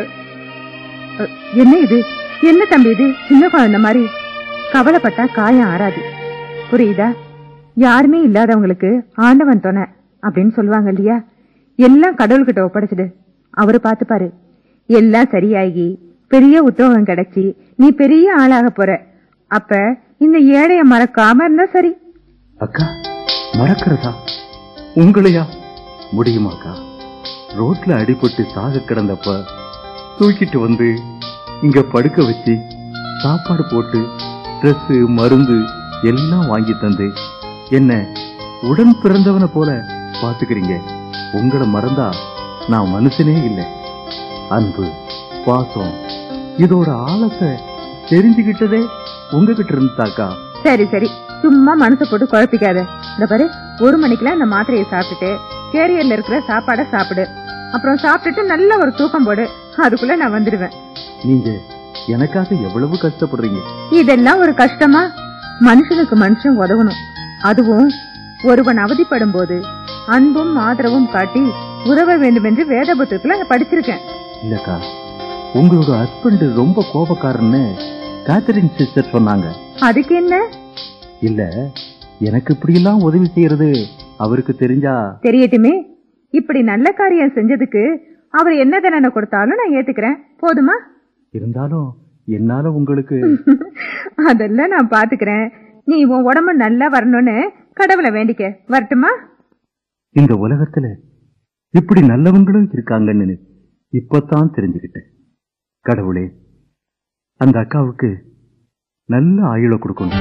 அ, என்ன இது என்ன தம்பி இது சின்ன குழந்தை மாதிரி கவலைப்பட்டா காயம் ஆறாது புரியுதா யாருமே இல்லாதவங்களுக்கு ஆண்டவன் துணை அப்படின்னு சொல்லுவாங்க இல்லையா எல்லாம் கடவுள்கிட்ட ஒப்படைச்சிடு அவரு பாத்துப்பாரு எல்லாம் சரியாகி பெரிய உத்தியோகம் கிடைச்சி நீ பெரிய ஆளாக போற அப்ப இந்த ஏழைய மறக்காம இருந்தா சரி
அக்கா மறக்கிறதா உங்களையா முடியுமாக்கா ரோட்ல அடிபட்டு சாக கிடந்தப்ப தூக்கிட்டு வந்து இங்க படுக்க வச்சு சாப்பாடு போட்டு Dress மருந்து எல்லாம் வாங்கி தந்து என்ன உடன் பிறந்தவனை போல பாத்துக்கிறீங்க உங்களை மறந்தா நான் மனுஷனே இல்லை அன்பு பாசம் இதோட ஆழத்தை தெரிஞ்சுக்கிட்டதே உங்ககிட்ட இருந்தாக்கா
சரி சரி சும்மா மனசை போட்டு குழப்பிக்காத இந்த பாரு ஒரு மணிக்கெல்லாம் இந்த மாத்திரையை சாப்பிட்டுட்டு கேரியர்ல இருக்கிற சாப்பாடை சாப்பிடு அப்புறம் சாப்பிட்டுட்டு நல்ல ஒரு தூக்கம் போடு அதுக்குள்ள நான் வந்துடுவேன்
நீங்க எனக்காக எவ்வளவு கஷ்டப்படுறீங்க
இதெல்லாம் ஒரு கஷ்டமா மனுஷனுக்கு மனுஷன் உதவணும் அதுவும் ஒருவன் அவதிப்படும் போது அன்பும் ஆதரவும் காட்டி உதவ வேண்டும் என்று வேத புத்தகத்துல நான் படிச்சிருக்கேன்
இல்லக்கா உங்களோட ஹஸ்பண்ட் ரொம்ப கோபக்காரன்னு கேத்தரின் சிஸ்டர் சொன்னாங்க
அதுக்கு என்ன
இல்ல எனக்கு இப்படி எல்லாம் உதவி செய்யறது அவருக்கு தெரிஞ்சா
தெரியட்டுமே இப்படி நல்ல காரியம் செஞ்சதுக்கு அவர் என்ன தண்டனை கொடுத்தாலும் நான் ஏத்துக்கிறேன் போதுமா
இருந்தாலும் என்னால உங்களுக்கு
அதெல்லாம் நான் பாத்துக்கிறேன் நீ உன் உடம்பு நல்லா வரணும்னு கடவுளை வேண்டிக்க வரட்டுமா
இந்த உலகத்துல இப்படி நல்லவங்களும் இருக்காங்கன்னு இப்பதான் தெரிஞ்சுக்கிட்டேன் கடவுளே அந்த அக்காவுக்கு நல்ல ஆயுள கொடுக்கணும்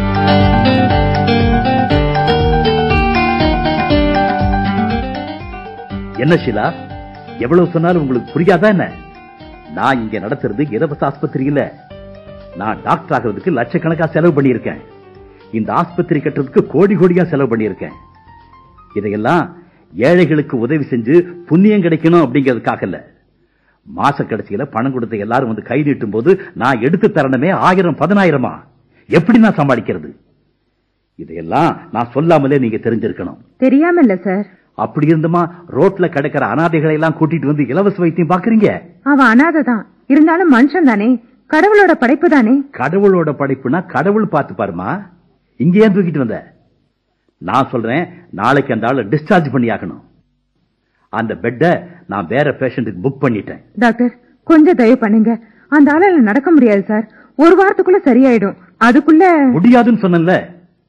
என்ன ஷீலா எவ்வளவு சொன்னாலும் உங்களுக்கு புரியாதா என்ன நான் இங்க நடத்துறது இலவச ஆஸ்பத்திரி இல்ல நான் டாக்டர் ஆகிறதுக்கு லட்சக்கணக்கா செலவு பண்ணியிருக்கேன் இந்த ஆஸ்பத்திரி கட்டுறதுக்கு கோடி கோடியா செலவு பண்ணியிருக்கேன் இதையெல்லாம் ஏழைகளுக்கு உதவி செஞ்சு புண்ணியம் கிடைக்கணும் அப்படிங்கிறதுக்காக இல்ல மாச கடைசியில பணம் கொடுத்த எல்லாரும் வந்து கை நீட்டும் போது நான் எடுத்து தரணுமே ஆயிரம் பதினாயிரமா எப்படி நான் சமாளிக்கிறது இதையெல்லாம் நான் சொல்லாமலே நீங்க தெரிஞ்சிருக்கணும்
தெரியாம இல்ல சார்
அப்படி இருந்துமா ரோட்ல கிடக்கிற அனாதைகளை எல்லாம் கூட்டிட்டு வந்து இலவச வைத்தியம் பாக்குறீங்க
அவன் அனாதை தான் இருந்தாலும் மனுஷன் தானே கடவுளோட படைப்பு தானே
கடவுளோட படைப்புனா கடவுள் பார்த்து பாருமா இங்க ஏன் தூக்கிட்டு வந்த நான் சொல்றேன் நாளைக்கு அந்த ஆளை டிஸ்சார்ஜ் பண்ணி ஆகணும் அந்த பெட்டை நான் வேற பேஷண்ட்டுக்கு புக் பண்ணிட்டேன்
டாக்டர் கொஞ்சம் தயவு பண்ணுங்க அந்த ஆளால நடக்க முடியாது சார் ஒரு வாரத்துக்குள்ள சரியாயிடும் அதுக்குள்ள
முடியாதுன்னு சொன்னேன்ல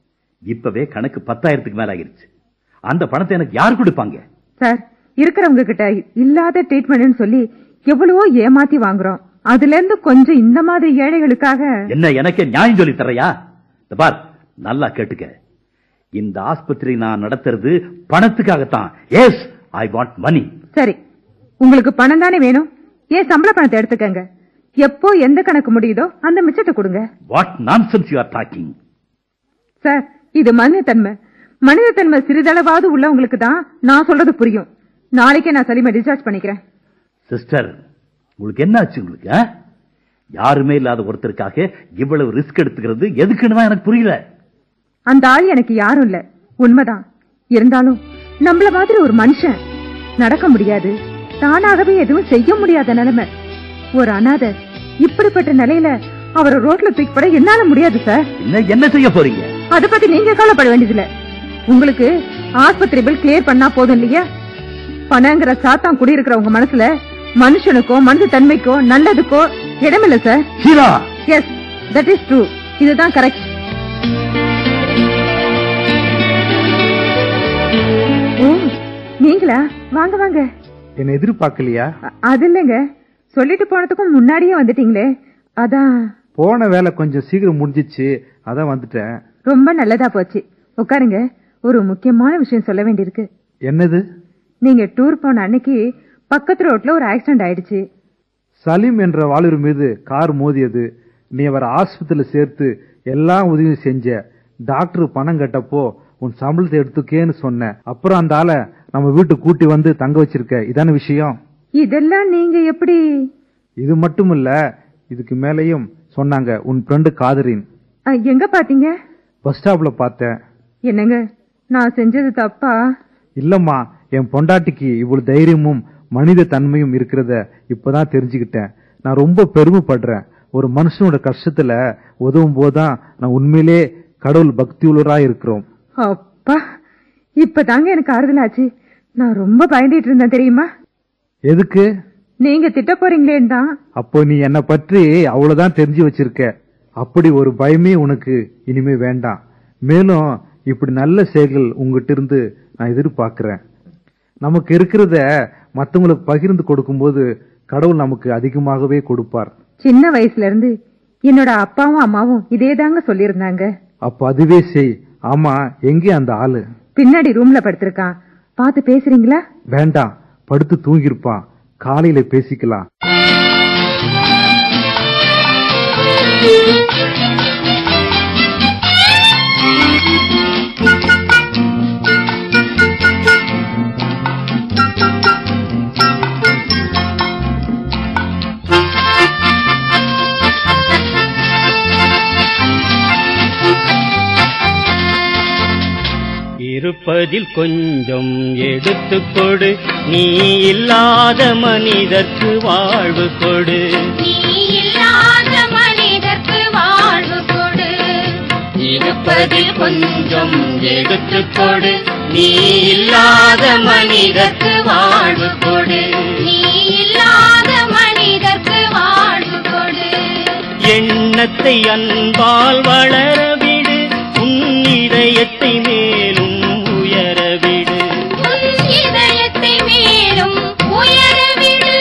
இப்பவே கணக்கு பத்தாயிரத்துக்கு மேல ஆகிருச்சு அந்த பணத்தை எனக்கு யார் கொடுப்பாங்க
சார் இருக்கிறவங்க கிட்ட இல்லாத ட்ரீட்மெண்ட்னு சொல்லி எவ்வளவோ ஏமாத்தி வாங்குறோம் அதுல இருந்து கொஞ்சம் இந்த மாதிரி ஏழைகளுக்காக
என்ன எனக்கே நியாயம் சொல்லி தரையா இந்த பார் நல்லா கேட்டுக்க இந்த ஆஸ்பத்திரி நான் நடத்துறது பணத்துக்காகத்தான் எஸ் ஐ வாண்ட் மணி
சரி உங்களுக்கு பணம் தானே வேணும் ஏன் சம்பள பணத்தை எடுத்துக்கங்க எப்போ எந்த கணக்கு முடியுதோ அந்த மிச்சத்தை கொடுங்க
what nonsense you are talking
sir இது மனிதத்தன்மை மனிதத்தன்மை சிறிதளவாவது உள்ளவங்களுக்கு தான் நான் சொல்றது புரியும் நாளைக்கே நான் சலீமை டிஸ்சார்ஜ் பண்ணிக்கிறேன்
சிஸ்டர் உங்களுக்கு என்ன ஆச்சு உங்களுக்கு ஆ? யாருமே இல்லாத ஒருத்தருக்காக இவ்வளவு ரிஸ்க் எடுத்துக்கிறது எதுக்குன்னு தான் எனக்கு புரியல
அந்த ஆள் எனக்கு யாரும் இல்ல உண்மைதான் இருந்தாலும் நம்மள மாதிரி ஒரு மனுஷன் நடக்க முடியாது தானாகவே எதுவும் செய்ய முடியாத நிலைமை ஒரு அனாதை இப்படிப்பட்ட நிலையில அவரை ரோட்ல தூக்கிப்பட என்னால முடியாது சார்
என்ன என்ன செய்ய போறீங்க
அத பத்தி நீங்க கவலைப்பட வேண்டியதில்ல உங்களுக்கு ஆஸ்பத்திரி பில் கிளியர் பண்ணா போதும் இல்லையா பணங்கிற சாத்தான் குடியிருக்கிற உங்க மனசுல மனுஷனுக்கோ மனித தன்மைக்கோ நல்லதுக்கோ இடமில்ல sir
Sheela
yes that is true இதுதான் கரெக்ட் ஓ நீங்களா வாங்க வாங்க
என்ன எதிர்பார்க்கலையா
அ- அது இல்லைங்க சொல்லிட்டு போனதுக்கும் முன்னாடியே வந்துட்டீங்களே அதான்
போன வேலை கொஞ்சம் சீக்கிரம் முடிஞ்சிச்சு அதான் வந்துட்டேன்
ரொம்ப நல்லதா போச்சு உட்காருங்க ஒரு முக்கியமான விஷயம் சொல்ல வேண்டியிருக்கு
என்னது
நீங்க டூர் போன அன்னைக்கு பக்கத்து ரோட்ல ஒரு ஆக்சிடென்ட் ஆயிடுச்சு
சலீம் என்ற வாலிபர் மீது கார் மோதியது நீ அவரை ஆஸ்பத்திரியில சேர்த்து எல்லா உதவியும் செஞ்ச டாக்டர் பணம் கட்டப்போ உன் சம்பளத்தை எடுத்துக்கேன்னு சொன்னேன் அப்புறம் அந்த ஆளை நம்ம வீட்டுக்கு கூட்டி வந்து தங்க வச்சிருக்க இதான விஷயம்
இதெல்லாம் நீங்க எப்படி
இது மட்டும் இல்ல இதுக்கு மேலேயும் சொன்னாங்க உன் ஃப்ரெண்டு காதரின்
அ, எங்க பாத்தீங்க
பஸ் ஸ்டாப்ல பார்த்தேன்
என்னங்க நான் செஞ்சது தப்பா
இல்லம்மா என் பொண்டாட்டிக்கு இவ்வளவு தைரியமும் மனித தன்மையும் இருக்கிறத இப்பதான் தெரிஞ்சுக்கிட்டேன் நான் ரொம்ப பெருமைப்படுறேன் ஒரு மனுஷனோட கஷ்டத்துல உதவும் போதுதான் நான் உண்மையிலே கடவுள் பக்தியுள்ளரா இருக்கிறோம்
அப்பா இப்பதாங்க எனக்கு ஆறுதலாச்சு நான் ரொம்ப பயந்துட்டு இருந்தேன் தெரியுமா
எதுக்கு
நீங்க திட்ட போறீங்களேன்னு தான்
அப்போ நீ என்னை பற்றி அவ்வளவுதான் தெரிஞ்சு வச்சிருக்க அப்படி ஒரு பயமே உனக்கு இனிமே வேண்டாம் மேலும் இப்படி நல்ல செயல்கள் உங்ககிட்ட இருந்து நான் எதிர்பார்க்கிறேன் நமக்கு இருக்கிறத மத்தவங்களுக்கு பகிர்ந்து கொடுக்கும்போது கடவுள் நமக்கு அதிகமாகவே கொடுப்பார்
சின்ன வயசுல இருந்து என்னோட அப்பாவும் அம்மாவும் இதே தாங்க சொல்லியிருந்தாங்க
அப்ப அதுவே செய் ஆமா எங்கே அந்த ஆளு
பின்னாடி ரூம்ல படுத்திருக்கான் பார்த்து பேசுறீங்களா
வேண்டாம் படுத்து தூங்கியிருப்பான் காலையில பேசிக்கலாம்
இருப்பதில் கொஞ்சம் எடுத்துக் கொடு நீ இல்லாத மனிதர்க்கு வாழ்வு கொடு
நீ இல்லாத மனிதர்க்கு வாழ்வு கொடு
இருப்பதில் கொஞ்சம் எடுத்துக் கொடு நீ இல்லாத மனிதர்க்கு வாழ்வு கொடு
நீ இல்லாத மனிதர்க்கு வாழ்வு கொடு
எண்ணத்தை அன்பால் வளரவிடு உன் இதயத்தை மேலும் உயரவிடு
உன் இதயத்தை மேலும் உயரவிடு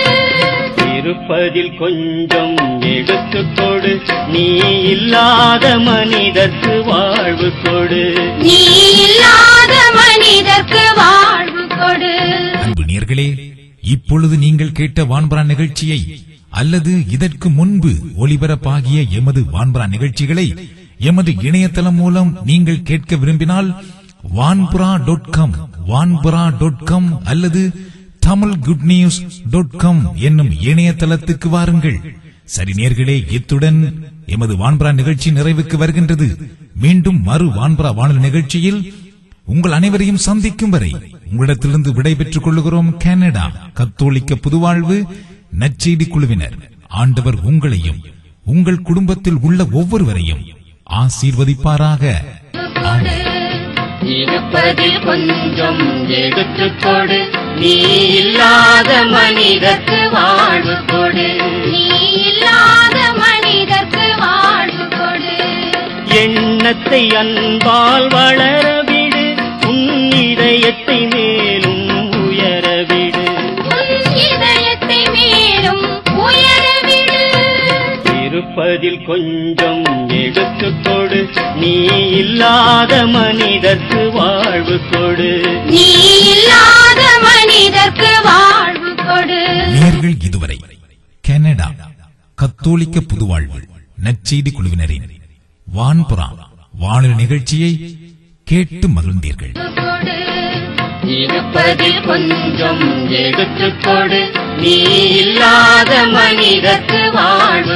இருப்பதில் கொஞ்சம் எடுத்துக் கொடு நீ இல்லாத மனிதர்க்கு வாழ்வு கொடு
நீ இல்லாத மனிதர்க்கு வாழ்வு கொடு
அன்பு நேர்களே இப்பொழுது நீங்கள் கேட்ட வான்பரா நிகழ்ச்சியை அல்லது இதற்கு முன்பு ஒளிபரப்பாகிய எமது வான்பரா நிகழ்ச்சிகளை எமது இணையதளம் மூலம் நீங்கள் கேட்க விரும்பினால் Vanpura dot com Vanpura dot com அல்லது Tamil good news dot com என்னும் இணையதளத்துக்கு வாருங்கள் சரி நேர்களே இத்துடன் எமது வான்புரா நிகழ்ச்சி நிறைவுக்கு வருகின்றது மீண்டும் மறு வான்புரா வானொலி நிகழ்ச்சியில் உங்கள் அனைவரையும் சந்திக்கும் வரை உங்களிடத்திலிருந்து விடைபெற்றுக் கொள்கிறோம் கனடா கத்தோலிக்க புதுவாழ்வு நற்செய்தி குழுவினர் ஆண்டவர் உங்களையும் உங்கள் குடும்பத்தில் உள்ள ஒவ்வொருவரையும் ஆசீர்வதிப்பாராக ஆமென்.
இருப்பதில் கொஞ்சம் எடுத்துக் கொடு நீ இல்லாத மனிதர்க்கு வாழ்வு கொடு
நீ இல்லாத மனிதர்க்கு வாழ்வு கொடு
எண்ணத்தை இதயத்தை அன்பால் வளரவிடு உன் இதயத்தை மேலும் உயரவிடு
உன் இதயத்தை மேலும் உயரவிடு
இருப்பதில் கொஞ்சம் எடுத்துக் கொடு நீ இல்லாத மனிதர்க்கு வாழ்வு கொடு
நீ இல்லாத மனிதர்க்கு வாழ்வு கொடு
நேர்கள் இதுவரை கனடா கத்தோலிக்க புதுவாழ்வு நற்செய்தி குழுவினரின் வான்புறா வானொலி நிகழ்ச்சியை கேட்டு மகிழ்ந்தீர்கள்
கொடு
இருப்பதில் கொஞ்சம் எடுத்துக் கொடு நீ இல்லாத மனிதர்க்கு வாழ்வு